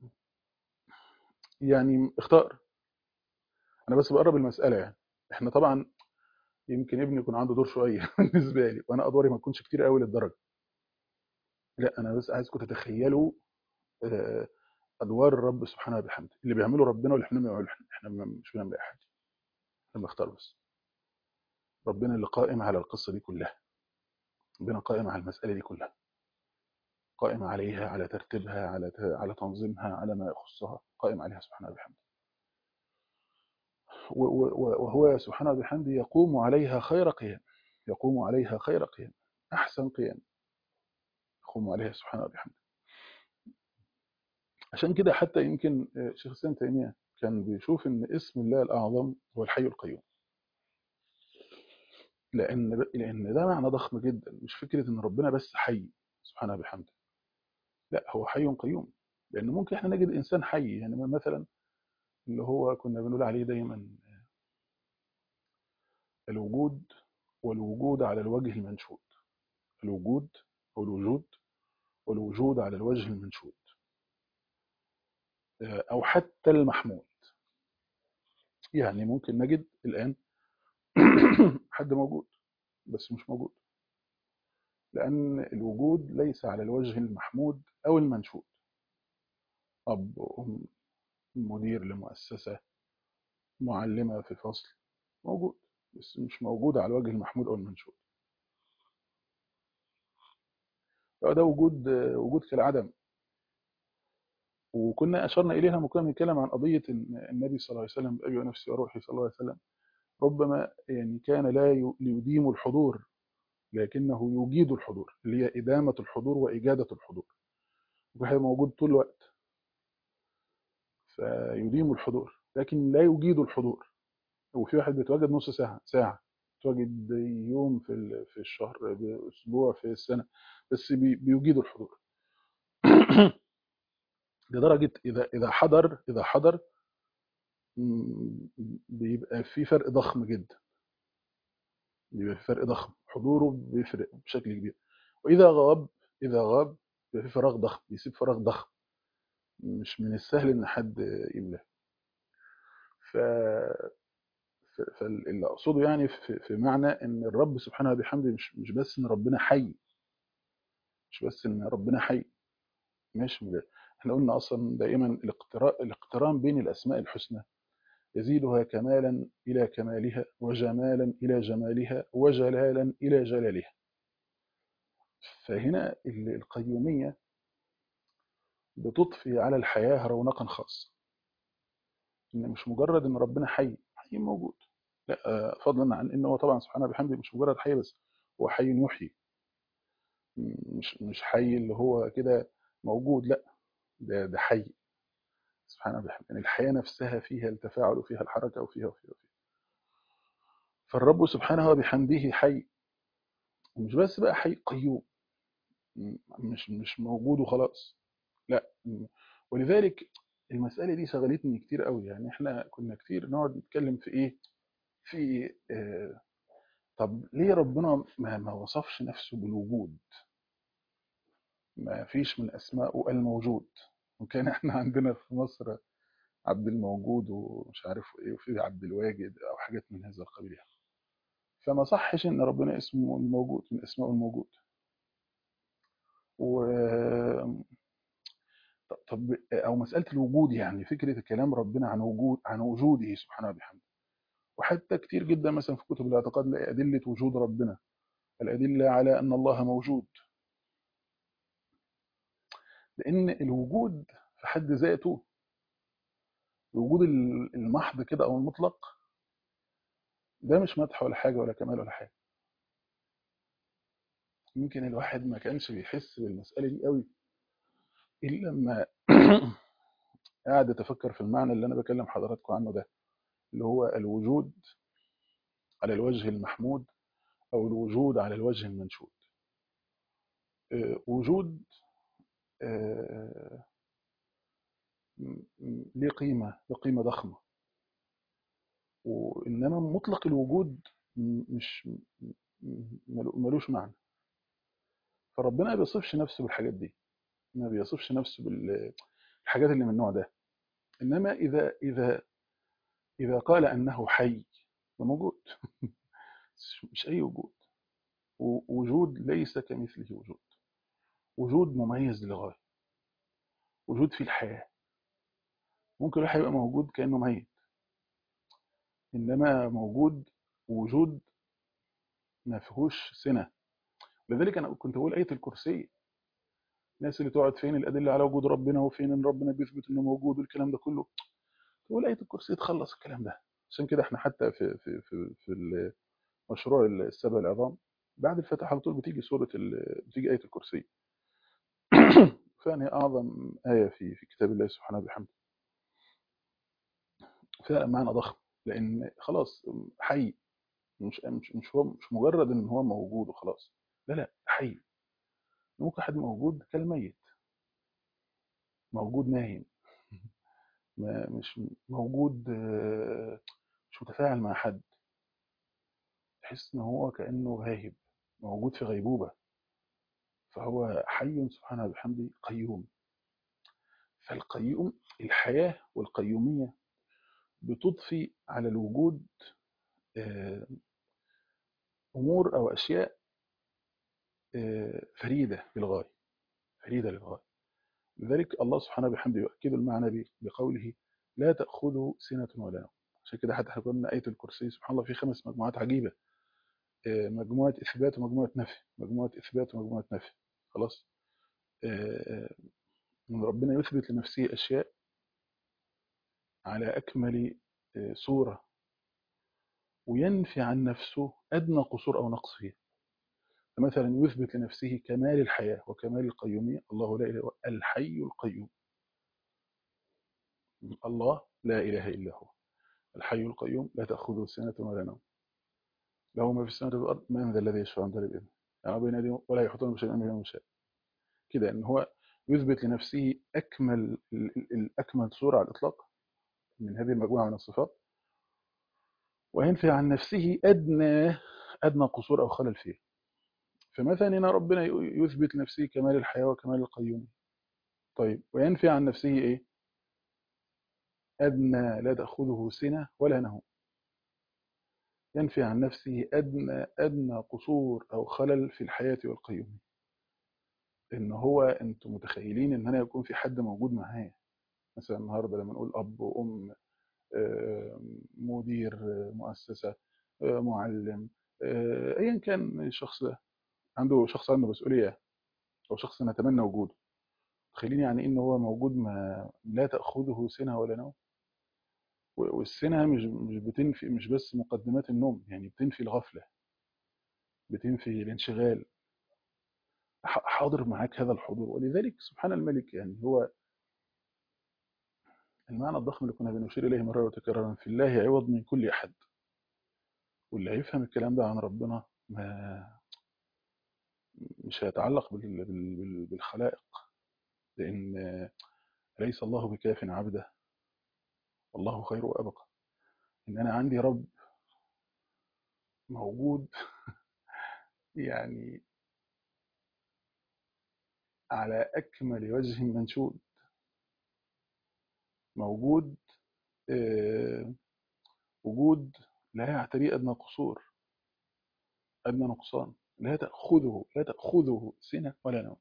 يعني اختار انا بس بقرب المساله يعني احنا طبعا يمكن ابني يكون عنده دور شويه بالنسبه لي وانا ادواري ما تكونش كتير قوي للدرجه لا انا بس عايزكم تتخيلوا ادوار الرب سبحانه وبحمده اللي بيعمله ربنا واللي احنا بنعمله احنا مش بنعمل اي حاجه احنا بنختار بس ربنا اللي قائم على القصه دي كلها ربنا قائم على المساله دي كلها قائم عليها على ترتيبها على على تنظيمها على ما يخصها قائم عليها سبحانه وبحمده وهو سبحانه وبحمده يقوم عليها خير قيام يقوم عليها خير قيام احسن قيام يقوم عليها سبحانه وبحمده عشان كده حتى يمكن شيخ الاسلام تيميه كان بيشوف ان اسم الله الاعظم هو الحي القيوم لان لان ده معنى ضخم جدا مش فكره ان ربنا بس حي سبحانه وبحمده لا هو حي قيوم لان ممكن احنا نجد انسان حي يعني مثلا اللي هو كنا بنقول عليه دايما الوجود والوجود على الوجه المنشود الوجود او الوجود والوجود على الوجه المنشود أو حتى المحمود يعني ممكن نجد الآن حد موجود بس مش موجود لأن الوجود ليس على الوجه المحمود أو المنشود أب وأم مدير لمؤسسة معلمة في فصل موجود بس مش موجود على الوجه المحمود أو المنشود ده وجود وجود كالعدم وكنا أشرنا إليها لما كنا بنتكلم عن قضية إن النبي صلى الله عليه وسلم بأبي ونفسي وروحي صلى الله عليه وسلم ربما يعني كان لا يديم الحضور لكنه يجيد الحضور اللي هي إدامة الحضور وإجادة الحضور وهي موجود طول الوقت فيديم الحضور لكن لا يجيد الحضور وفي واحد بيتواجد نص ساعة ساعة بيتواجد يوم في في الشهر أسبوع في السنة بس بيجيد الحضور لدرجة إذا إذا حضر إذا حضر بيبقى في فرق ضخم جدا بيبقى في فرق ضخم حضوره بيفرق بشكل كبير وإذا غاب إذا غاب بيبقى في فراغ ضخم بيسيب فراغ ضخم مش من السهل إن حد يملاه ف فاللي أقصده يعني في, في معنى إن الرب سبحانه وبحمده مش مش بس إن ربنا حي مش بس إن ربنا حي ماشي احنا قلنا أصلا دائما الاقتران بين الأسماء الحسنى يزيدها كمالا إلى كمالها وجمالا إلى جمالها وجلالا إلى جلالها فهنا القيومية بتضفي على الحياة رونقا خاص إن مش مجرد إن ربنا حي حي موجود لا فضلا عن إنه هو طبعا سبحانه وبحمده مش مجرد حي بس هو حي يحيي مش مش حي اللي هو كده موجود لا ده ده حي سبحانه وبحمده يعني الحياة نفسها فيها التفاعل وفيها الحركة وفيها وفيها وفيها فالرب سبحانه وبحمده حي ومش بس بقى حي قيوم مش مش موجود وخلاص لا ولذلك المسألة دي شغلتني كتير قوي يعني احنا كنا كتير نقعد نتكلم في ايه في اه طب ليه ربنا ما, ما وصفش نفسه بالوجود ما فيش من اسمائه الموجود وكان احنا عندنا في مصر عبد الموجود ومش عارف ايه وفي عبد الواجد او حاجات من هذا القبيل يعني فما صحش ان ربنا اسمه الموجود من اسمائه الموجود و طب او مساله الوجود يعني فكره الكلام ربنا عن وجود عن وجوده سبحانه وبحمده وحتى كتير جدا مثلا في كتب الاعتقاد نلاقي ادله وجود ربنا الادله على ان الله موجود لان الوجود في حد ذاته الوجود المحض كده او المطلق ده مش مدح ولا حاجه ولا كمال ولا حاجه يمكن الواحد ما كانش بيحس بالمساله دي قوي الا لما قاعد اتفكر في المعنى اللي انا بكلم حضراتكم عنه ده اللي هو الوجود على الوجه المحمود او الوجود على الوجه المنشود وجود ليه قيمة ليه قيمة ضخمة وإنما مطلق الوجود مش ملوش معنى فربنا ما بيصفش نفسه بالحاجات دي ما بيصفش نفسه بالحاجات اللي من النوع ده إنما إذا إذا إذا قال أنه حي موجود مش أي وجود وجود ليس كمثله وجود وجود مميز للغاية وجود في الحياة ممكن الواحد يبقى موجود كأنه ميت إنما موجود وجود ما فيهوش سنة لذلك أنا كنت بقول آية الكرسي الناس اللي تقعد فين الأدلة على وجود ربنا وفين إن ربنا بيثبت إنه موجود والكلام ده كله تقول آية الكرسي تخلص الكلام ده عشان كده احنا حتى في في في في مشروع السبع العظام بعد الفتح على طول بتيجي سورة بتيجي آية الكرسي فهي أعظم آية في في كتاب الله سبحانه وبحمده فيها معنى ضخم لأن خلاص حي مش مش مش هو مش مجرد إن هو موجود وخلاص لا لا حي ممكن حد موجود كالميت موجود نايم ما مش موجود مش متفاعل مع حد تحس ان هو كانه غايب موجود في غيبوبه فهو حي سبحانه وبحمده قيوم فالقيوم الحياه والقيوميه بتضفي على الوجود امور او اشياء آه، فريدة للغاية فريدة للغاية لذلك الله سبحانه بحمده يؤكد المعنى ب- بقوله لا تأخذه سنة ولا نوم عشان كده حتى احنا قلنا آية الكرسي سبحان الله في خمس مجموعات عجيبة آه، مجموعة إثبات ومجموعة نفي مجموعة إثبات ومجموعة نفي خلاص آه، آه، إن ربنا يثبت لنفسه أشياء على أكمل آه، صورة وينفي عن نفسه أدنى قصور أو نقص فيها مثلا يثبت لنفسه كمال الحياة وكمال القيومية الله لا إله إلا هو الحي القيوم الله لا إله إلا هو الحي القيوم لا تأخذه سنة ولا نوم له ما في السماوات والأرض من ذا الذي يشفع عنده بإذنه يعني بين يديه ولا يحيطون بشيء من علمه من شيء كده إن هو يثبت لنفسه أكمل ال- ال- الأكمل صورة على الإطلاق من هذه المجموعة من الصفات وينفي عن نفسه أدنى أدنى قصور أو خلل فيه فمثلا هنا ربنا ي- يثبت لنفسه كمال الحياة وكمال القيوم طيب وينفي عن نفسه إيه أدنى لا تأخذه سنة ولا نوم ينفي عن نفسه أدنى أدنى قصور أو خلل في الحياة والقيوم إن هو أنتم متخيلين إن أنا يكون في حد موجود معايا مثلا النهارده لما نقول أب وأم آه، مدير آه، مؤسسة آه، معلم آه، أيا كان الشخص ده عنده شخص عنده مسؤولية أو شخص نتمنى وجوده تخيلين يعني إن هو موجود ما لا تأخذه سنة ولا نوم و- والسنة مش مش بتنفي مش بس مقدمات النوم يعني بتنفي الغفلة بتنفي الانشغال ح- حاضر معاك هذا الحضور ولذلك سبحان الملك يعني هو المعنى الضخم اللي كنا بنشير إليه مرة وتكرارا في الله عوض من كل أحد واللي هيفهم الكلام ده عن ربنا ما مش هيتعلق بال- بال- بال- بالخلائق لأن ليس الله بكاف عبده والله خير وأبقى إن أنا عندي رب موجود يعني على أكمل وجه منشود موجود آه، وجود لا يعتريه أدنى قصور أدنى نقصان لا تأخذه لا تأخذه سنة ولا نوم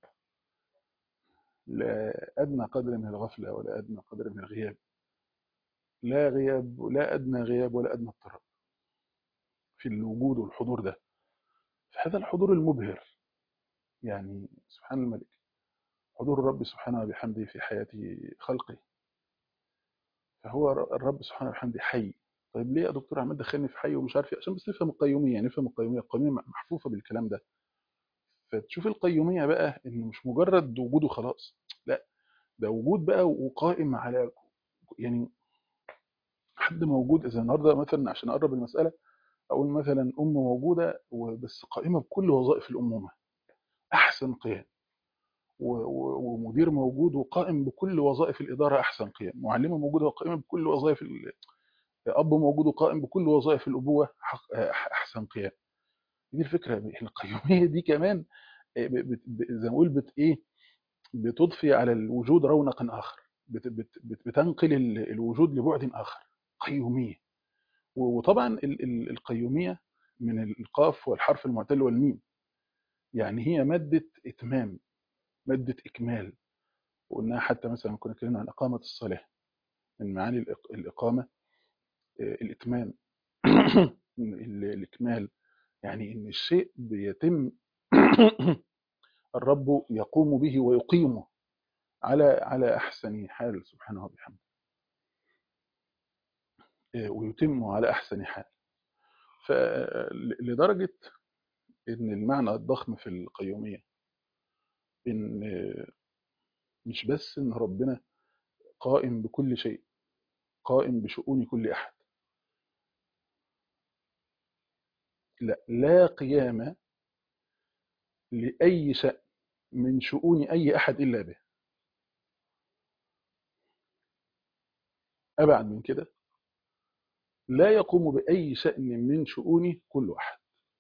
لا أدنى قدر من الغفلة ولا أدنى قدر من الغياب لا غياب لا أدنى غياب ولا أدنى اضطراب في الوجود والحضور ده فهذا الحضور المبهر يعني سبحان الملك حضور الرب سبحانه وبحمده في حياة خلقه فهو الرب سبحانه وبحمده حي طيب ليه يا دكتور عمال دخلني في حي ومش عارف ايه عشان بس نفهم القيومية نفهم القيومية القيومية محفوفة بالكلام ده فتشوف القيومية بقى إن مش مجرد وجوده خلاص لا ده وجود بقى وقائم على يعني حد موجود إذا النهارده مثلا عشان أقرب المسألة أقول مثلا أم موجودة وبس قائمة بكل وظائف الأمومة أحسن قيام و- و- ومدير موجود وقائم بكل وظائف الإدارة أحسن قيام معلمة موجودة وقائمة بكل وظائف ال- أب موجود وقائم بكل وظائف الأبوة حق- أحسن قيام دي الفكرة القيومية دي كمان ب- بت- ب- زي ما أقول بت إيه بتضفي على الوجود رونقا آخر بت- بت- بت- بتنقل ال- الوجود لبعد آخر قيومية و- وطبعا ال- ال- القيومية من القاف والحرف المعتل والميم يعني هي مادة إتمام مادة إكمال وقلنا حتى مثلا كنا اتكلمنا عن إقامة الصلاة من معاني الإق- الإقامة آه، الإتمام ال- الإكمال يعني إن الشيء بيتم الرب يقوم به ويقيمه على على أحسن حال سبحانه وبحمده آه، ويتمه على أحسن حال فلدرجة إن المعنى الضخم في القيومية إن آه، مش بس إن ربنا قائم بكل شيء قائم بشؤون كل أحد لا لا قيام لأي شأن من شؤون أي أحد إلا به أبعد من كده لا يقوم بأي شأن من شؤون كل أحد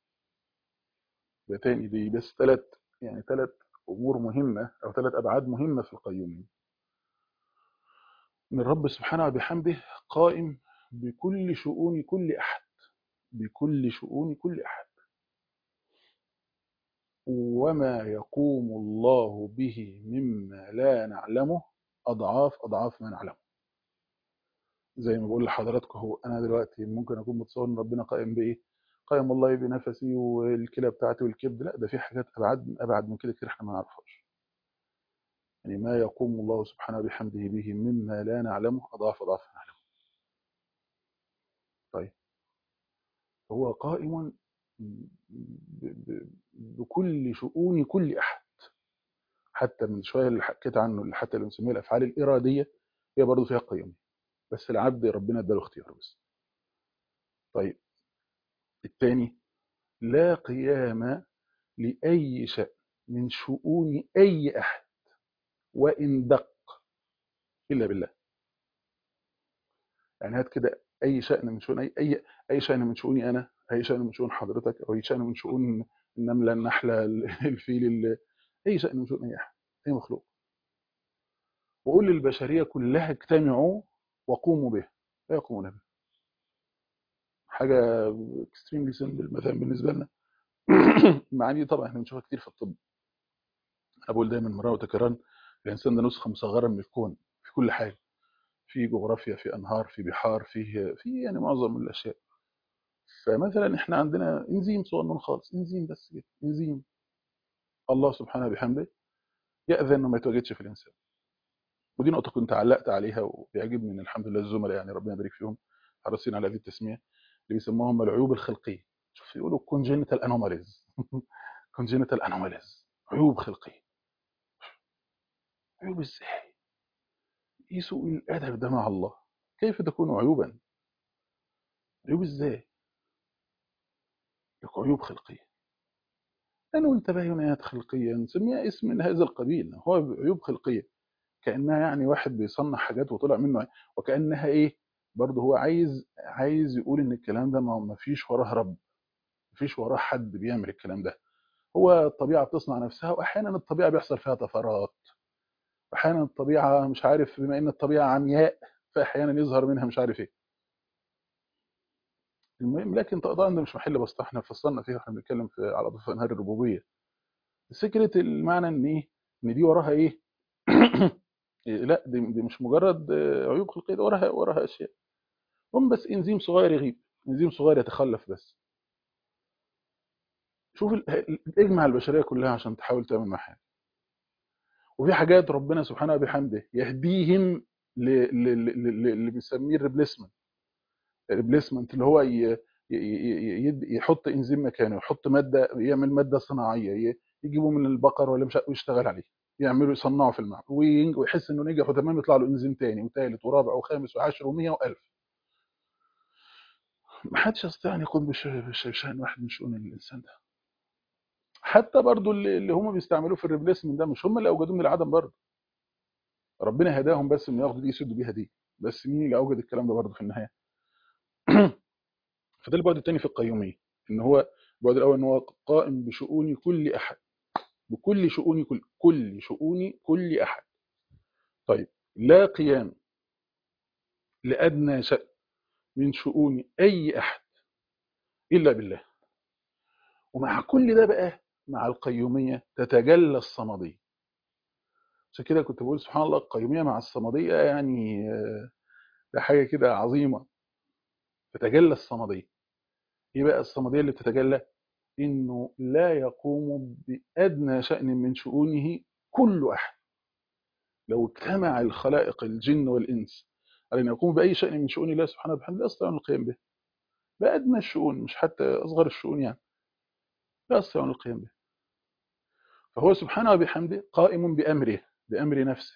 ده تاني دي بس ثلاث يعني ثلاث أمور مهمة أو ثلاث أبعاد مهمة في القيومية إن الرب سبحانه وبحمده قائم بكل شؤون كل أحد بكل شؤون كل أحد وما يقوم الله به مما لا نعلمه أضعاف أضعاف ما نعلمه زي ما بقول لحضراتكم هو أنا دلوقتي ممكن أكون متصور إن ربنا قائم بإيه قائم والله بنفسي والكلى بتاعتي والكبد لا ده في حاجات أبعد أبعد من كده كتير إحنا ما نعرفهاش يعني ما يقوم الله سبحانه بحمده به مما لا نعلمه أضعاف أضعاف ما نعلمه طيب هو قائم ب- ب- بكل شؤون كل أحد حتى من شوية اللي حكيت عنه اللي حتى اللي بنسميها الأفعال الإرادية هي برضه فيها قيم بس العبد ربنا اداله اختيار بس طيب الثاني لا قيام لأي شيء من شؤون أي أحد وإن دق إلا بالله يعني هات كده أي شأن من شؤون أي أي أي شأن من شؤوني أنا أي شأن من شؤون حضرتك أو أي شأن من شؤون النملة النحلة الفيل ال- أي شأن من شؤون أي أحد أي مخلوق وقول للبشرية كلها اجتمعوا وقوموا به لا يقومون به حاجة اكستريملي سمبل مثلا بالنسبة لنا المعاني طبعا احنا بنشوفها كتير في الطب أنا بقول دايما مرة وتكرارا الإنسان ده نسخة مصغرة من الكون في كل حاجة في جغرافيا في أنهار في بحار في في يعني معظم الأشياء فمثلا احنا عندنا انزيم صغنن خالص انزيم بس كده انزيم الله سبحانه بحمده يأذن انه ما يتواجدش في الانسان ودي نقطه كنت علقت عليها وبيعجبني ان الحمد لله الزملاء يعني ربنا يبارك فيهم حريصين على هذه التسميه اللي بيسموهم العيوب الخلقيه شوف يقولوا congenital anomalies congenital anomalies عيوب خلقيه عيوب ازاي ايه سوء الادب ده مع الله كيف تكون عيوبا عيوب ازاي يقول عيوب خلقيه لانه انت بينات خلقيه نسميها اسم من هذا القبيل هو عيوب خلقيه كانها يعني واحد بيصنع حاجات وطلع منه وكانها ايه برضه هو عايز عايز يقول ان الكلام ده ما ما فيش وراه رب ما فيش وراه حد بيعمل الكلام ده هو الطبيعه بتصنع نفسها واحيانا الطبيعه بيحصل فيها طفرات واحيانا الطبيعه مش عارف بما ان الطبيعه عمياء فاحيانا يظهر منها مش عارف ايه المهم لكن طبعا ده مش محل بسط احنا فصلنا فيها واحنا بنتكلم في على ضفاف انهار الربوبيه فكره المعنى ان ايه ان دي وراها ايه إيه، لا دي, دي مش مجرد آه، عيوب خلقيه ده وراها وراها اشياء هم بس انزيم صغير يغيب انزيم صغير يتخلف بس شوف ال- ال- اجمع البشريه كلها عشان تحاول تعمل معاها حاجه وفي حاجات ربنا سبحانه وبحمده يهديهم ل- ل- ل- ل- اللي بنسميه الريبليسمنت الريبليسمنت اللي هو ي- ي- ي- يد- يحط انزيم مكانه يحط ماده يعمل ماده صناعيه ي- يجيبه من البقر ولا مش عارف ويشتغل عليه يعملوا يصنعوا في المعمل وين- ويحس انه نجح وتمام يطلع له انزيم تاني وثالث ورابع وخامس وعاشر ومية والف ما حدش يستطيع ان يقوم بش- بش- بشان واحد من شؤون الانسان ده حتى برضو اللي اللي هم بيستعملوه في الريبليسمنت ده مش هم اللي اوجدوه من العدم برضه ربنا هداهم بس ان ياخدوا دي يسدوا بيها دي بس مين اللي اوجد الكلام ده برضه في النهايه فده البعد الثاني في القيوميه ان هو البعد الاول ان هو قائم بشؤون كل احد بكل شؤون كل كل شؤون كل احد طيب لا قيام لادنى شيء من شؤون اي احد الا بالله ومع كل ده بقى مع القيوميه تتجلى الصمديه عشان كده كنت بقول سبحان الله القيوميه مع الصمديه يعني آه، ده حاجه كده عظيمه تتجلى الصمديه ايه بقى الصمديه اللي بتتجلى انه لا يقوم بادنى شان من شؤونه كل احد لو اجتمع الخلائق الجن والانس على ان يقوموا باي شان من شؤون الله سبحانه وتعالى لا يستطيعون القيام به بادنى الشؤون مش حتى اصغر الشؤون يعني لا يستطيعون القيام به فهو سبحانه وبحمده قائم بامره بامر نفسه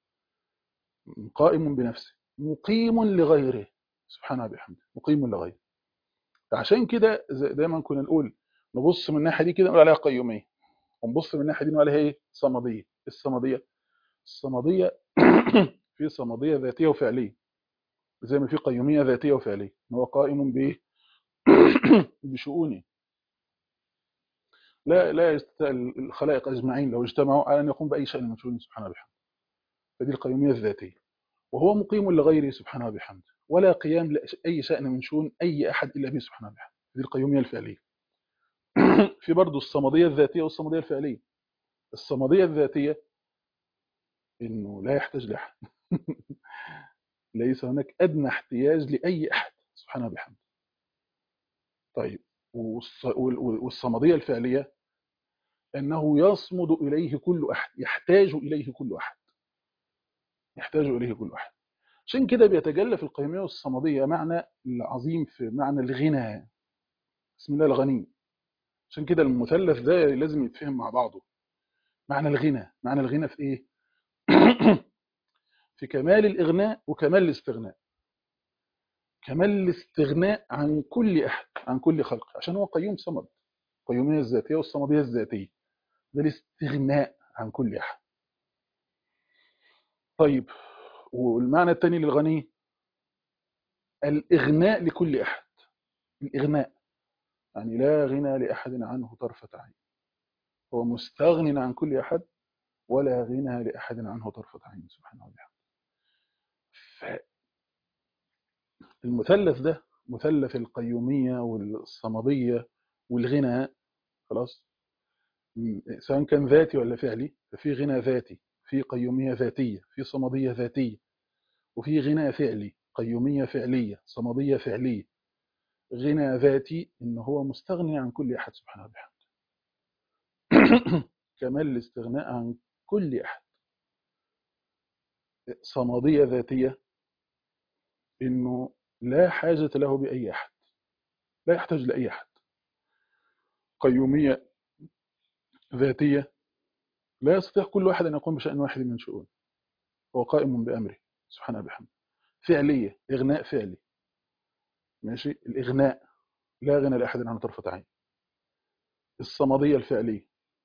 قائم بنفسه مقيم لغيره سبحانه وبحمده مقيم لغيره فعشان كده زي- دايما كنا نقول نبص من الناحيه دي كده نقول عليها قيوميه ونبص من الناحيه دي نقول عليها ايه صمديه الصمديه الصمديه في صمديه ذاتيه وفعليه زي ما في قيوميه ذاتيه وفعليه ان هو قائم بايه بشؤونه لا لا يستطيع الخلائق اجمعين لو اجتمعوا على ان يقوم باي شان من شؤونه سبحانه وبحمده فدي القيوميه الذاتيه وهو مقيم لغيره سبحانه وبحمده ولا قيام لاي شان من شؤون اي احد الا به سبحانه وبحمده دي القيوميه الفعليه في برضه الصمديه الذاتيه والصمديه الفعليه الصمديه الذاتيه انه لا يحتاج لاحد ليس هناك ادنى احتياج لاي احد سبحانه وبحمده طيب والص- وال- وال- والصمديه الفعليه انه يصمد اليه كل احد يحتاج اليه كل احد يحتاج اليه كل احد عشان كده بيتجلى في القيميه والصمديه معنى العظيم في معنى الغنى بسم الله الغني عشان كده المثلث ده لازم يتفهم مع بعضه معنى الغنى معنى الغنى في ايه في كمال الاغناء وكمال الاستغناء كمال الاستغناء عن كل احد عن كل خلق عشان هو قيوم صمد القيوميه الذاتيه والصمديه الذاتيه ده الاستغناء عن كل احد طيب والمعنى الثاني للغني الاغناء لكل احد الاغناء يعني لا غنى لاحد عنه طرفه عين هو مستغن عن كل احد ولا غنى لاحد عنه طرفه عين سبحانه وتعالى فالمثلث ده مثلث القيوميه والصمديه والغنى خلاص م- سواء كان ذاتي ولا فعلي ففي غنى ذاتي في قيوميه ذاتيه في صمديه ذاتيه وفي غنى فعلي قيوميه فعليه صمديه فعليه غنى ذاتي ان هو مستغني عن كل احد سبحانه وبحمده كمال الاستغناء عن كل احد صمديه ذاتيه انه لا حاجه له باي احد لا يحتاج لاي احد قيوميه ذاتيه لا يستطيع كل واحد ان يقوم بشان واحد من شؤونه هو قائم بامره سبحانه وبحمده فعليه اغناء فعلي ماشي الاغناء لا غنى لاحد عنه طرفه عين الصمديه الفعليه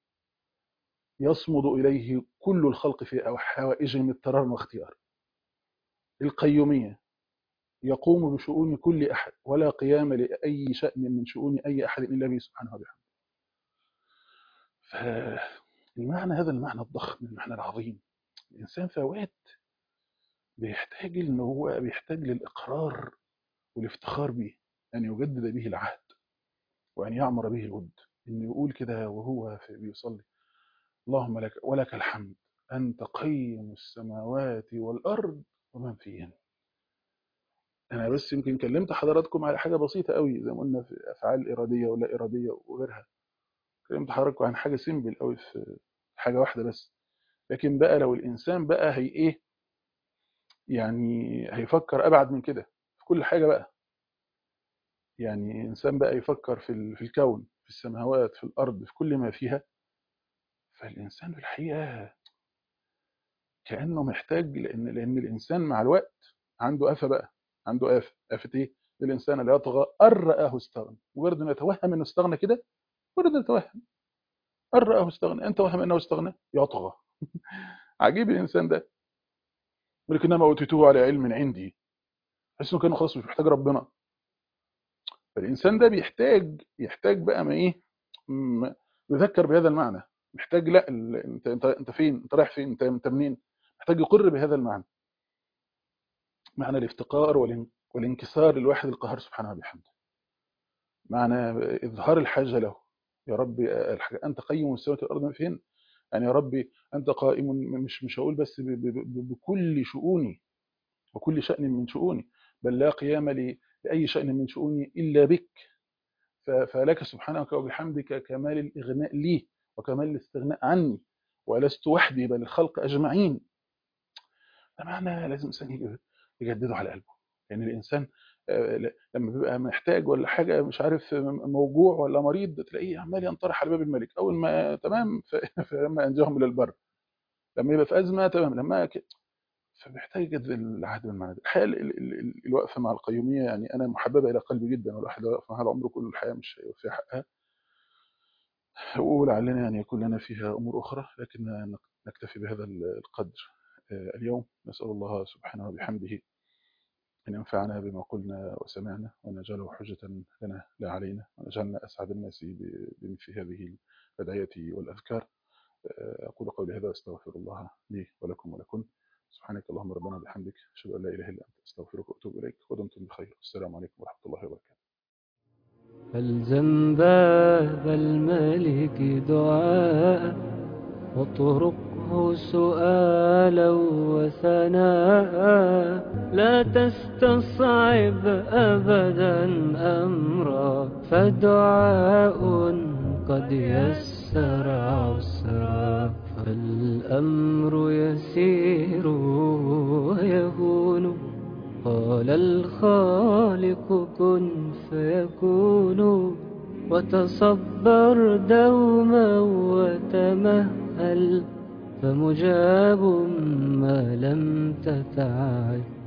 يصمد اليه كل الخلق في حوائجهم اضطرارا واختيارا القيوميه يقوم بشؤون كل احد ولا قيام لاي شان من شؤون اي احد الا به سبحانه وبحمده فالمعنى هذا المعنى الضخم المعنى العظيم الانسان في اوقات بيحتاج ان هو بيحتاج للاقرار والافتخار به ان يجدد به العهد وان يعمر به الود انه يقول كده وهو في بيصلي اللهم لك ولك الحمد انت قيم السماوات والارض ومن فيهن انا بس يمكن كلمت حضراتكم على حاجه بسيطه قوي زي ما قلنا في افعال اراديه ولا اراديه وغيرها كلمت حضراتكم عن حاجه سيمبل قوي في حاجه واحده بس لكن بقى لو الانسان بقى هي ايه يعني هيفكر ابعد من كده في كل حاجه بقى يعني انسان بقى يفكر في ال- في الكون في السماوات في الارض في كل ما فيها فالانسان في الحقيقه كانه محتاج لان لان الانسان مع الوقت عنده آفة بقى عنده آفة آفة ايه الانسان لا يطغى ان رآه استغنى مجرد انه يتوهم انه استغنى كده مجرد انه يتوهم ان رآه استغنى انت وهم انه استغنى يطغى عجيب الانسان ده يقول لك انما اوتيته على علم عندي حس انه كانه خلاص مش محتاج ربنا فالانسان ده بيحتاج يحتاج بقى ما ايه م- يذكر بهذا المعنى محتاج لا ال- انت انت انت فين انت رايح فين انت انت منين محتاج يقر بهذا المعنى معنى الافتقار والان- والانكسار للواحد القهار سبحانه وبحمده معنى اظهار الحاجه له يا ربي الح- انت قيم السماوات والارض من فين يعني يا ربي انت قائم مش مش هقول بس ب- ب- ب- بكل شؤوني وكل شأن من شؤوني بل لا قيام لي- لأي شأن من شؤوني إلا بك ف- فلك سبحانك وبحمدك كمال الإغناء لي وكمال الاستغناء عني ولست وحدي بل الخلق أجمعين ده معنى لازم الإنسان يجي- يجدده على قلبه لأن الإنسان آه، ل- لما بيبقى محتاج ولا حاجة مش عارف م- موجوع ولا مريض تلاقيه عمال ينطرح على باب الملك أول ما تمام ف- فلما أنجاهم إلى البر لما يبقى في أزمة تمام لما ك- فبيحتاج يجدد العهد بالمعنى ده الحقيقه ال- ال- ال- الوقفه مع القيوميه يعني انا محببه الى قلبي جدا والواحد لو وقف معاها العمر كله الحياه مش هيوفيها حقها ولعلنا يعني يكون لنا فيها امور اخرى لكن نك- نكتفي بهذا ال- القدر آه، اليوم نسال الله سبحانه وبحمده ان ينفعنا بما قلنا وسمعنا وان يجعله حجه لنا لا علينا وان يجعلنا اسعد الناس ب- بمثل هذه الادعيه والاذكار آه، اقول قولي هذا واستغفر الله لي ولكم ولكم سبحانك اللهم ربنا وبحمدك اشهد ان لا اله الا انت استغفرك واتوب اليك ودمتم بخير السلام عليكم ورحمه الله وبركاته فالزم باب الملك دعاء واطرقه سؤالا وثناء لا تستصعب أبدا أمرا فدعاء قد يسر عسرا فالأمر يسير ويهون قال الخالق كن فيكون وتصبر دوما وتمهل فمجاب ما لم تتعجل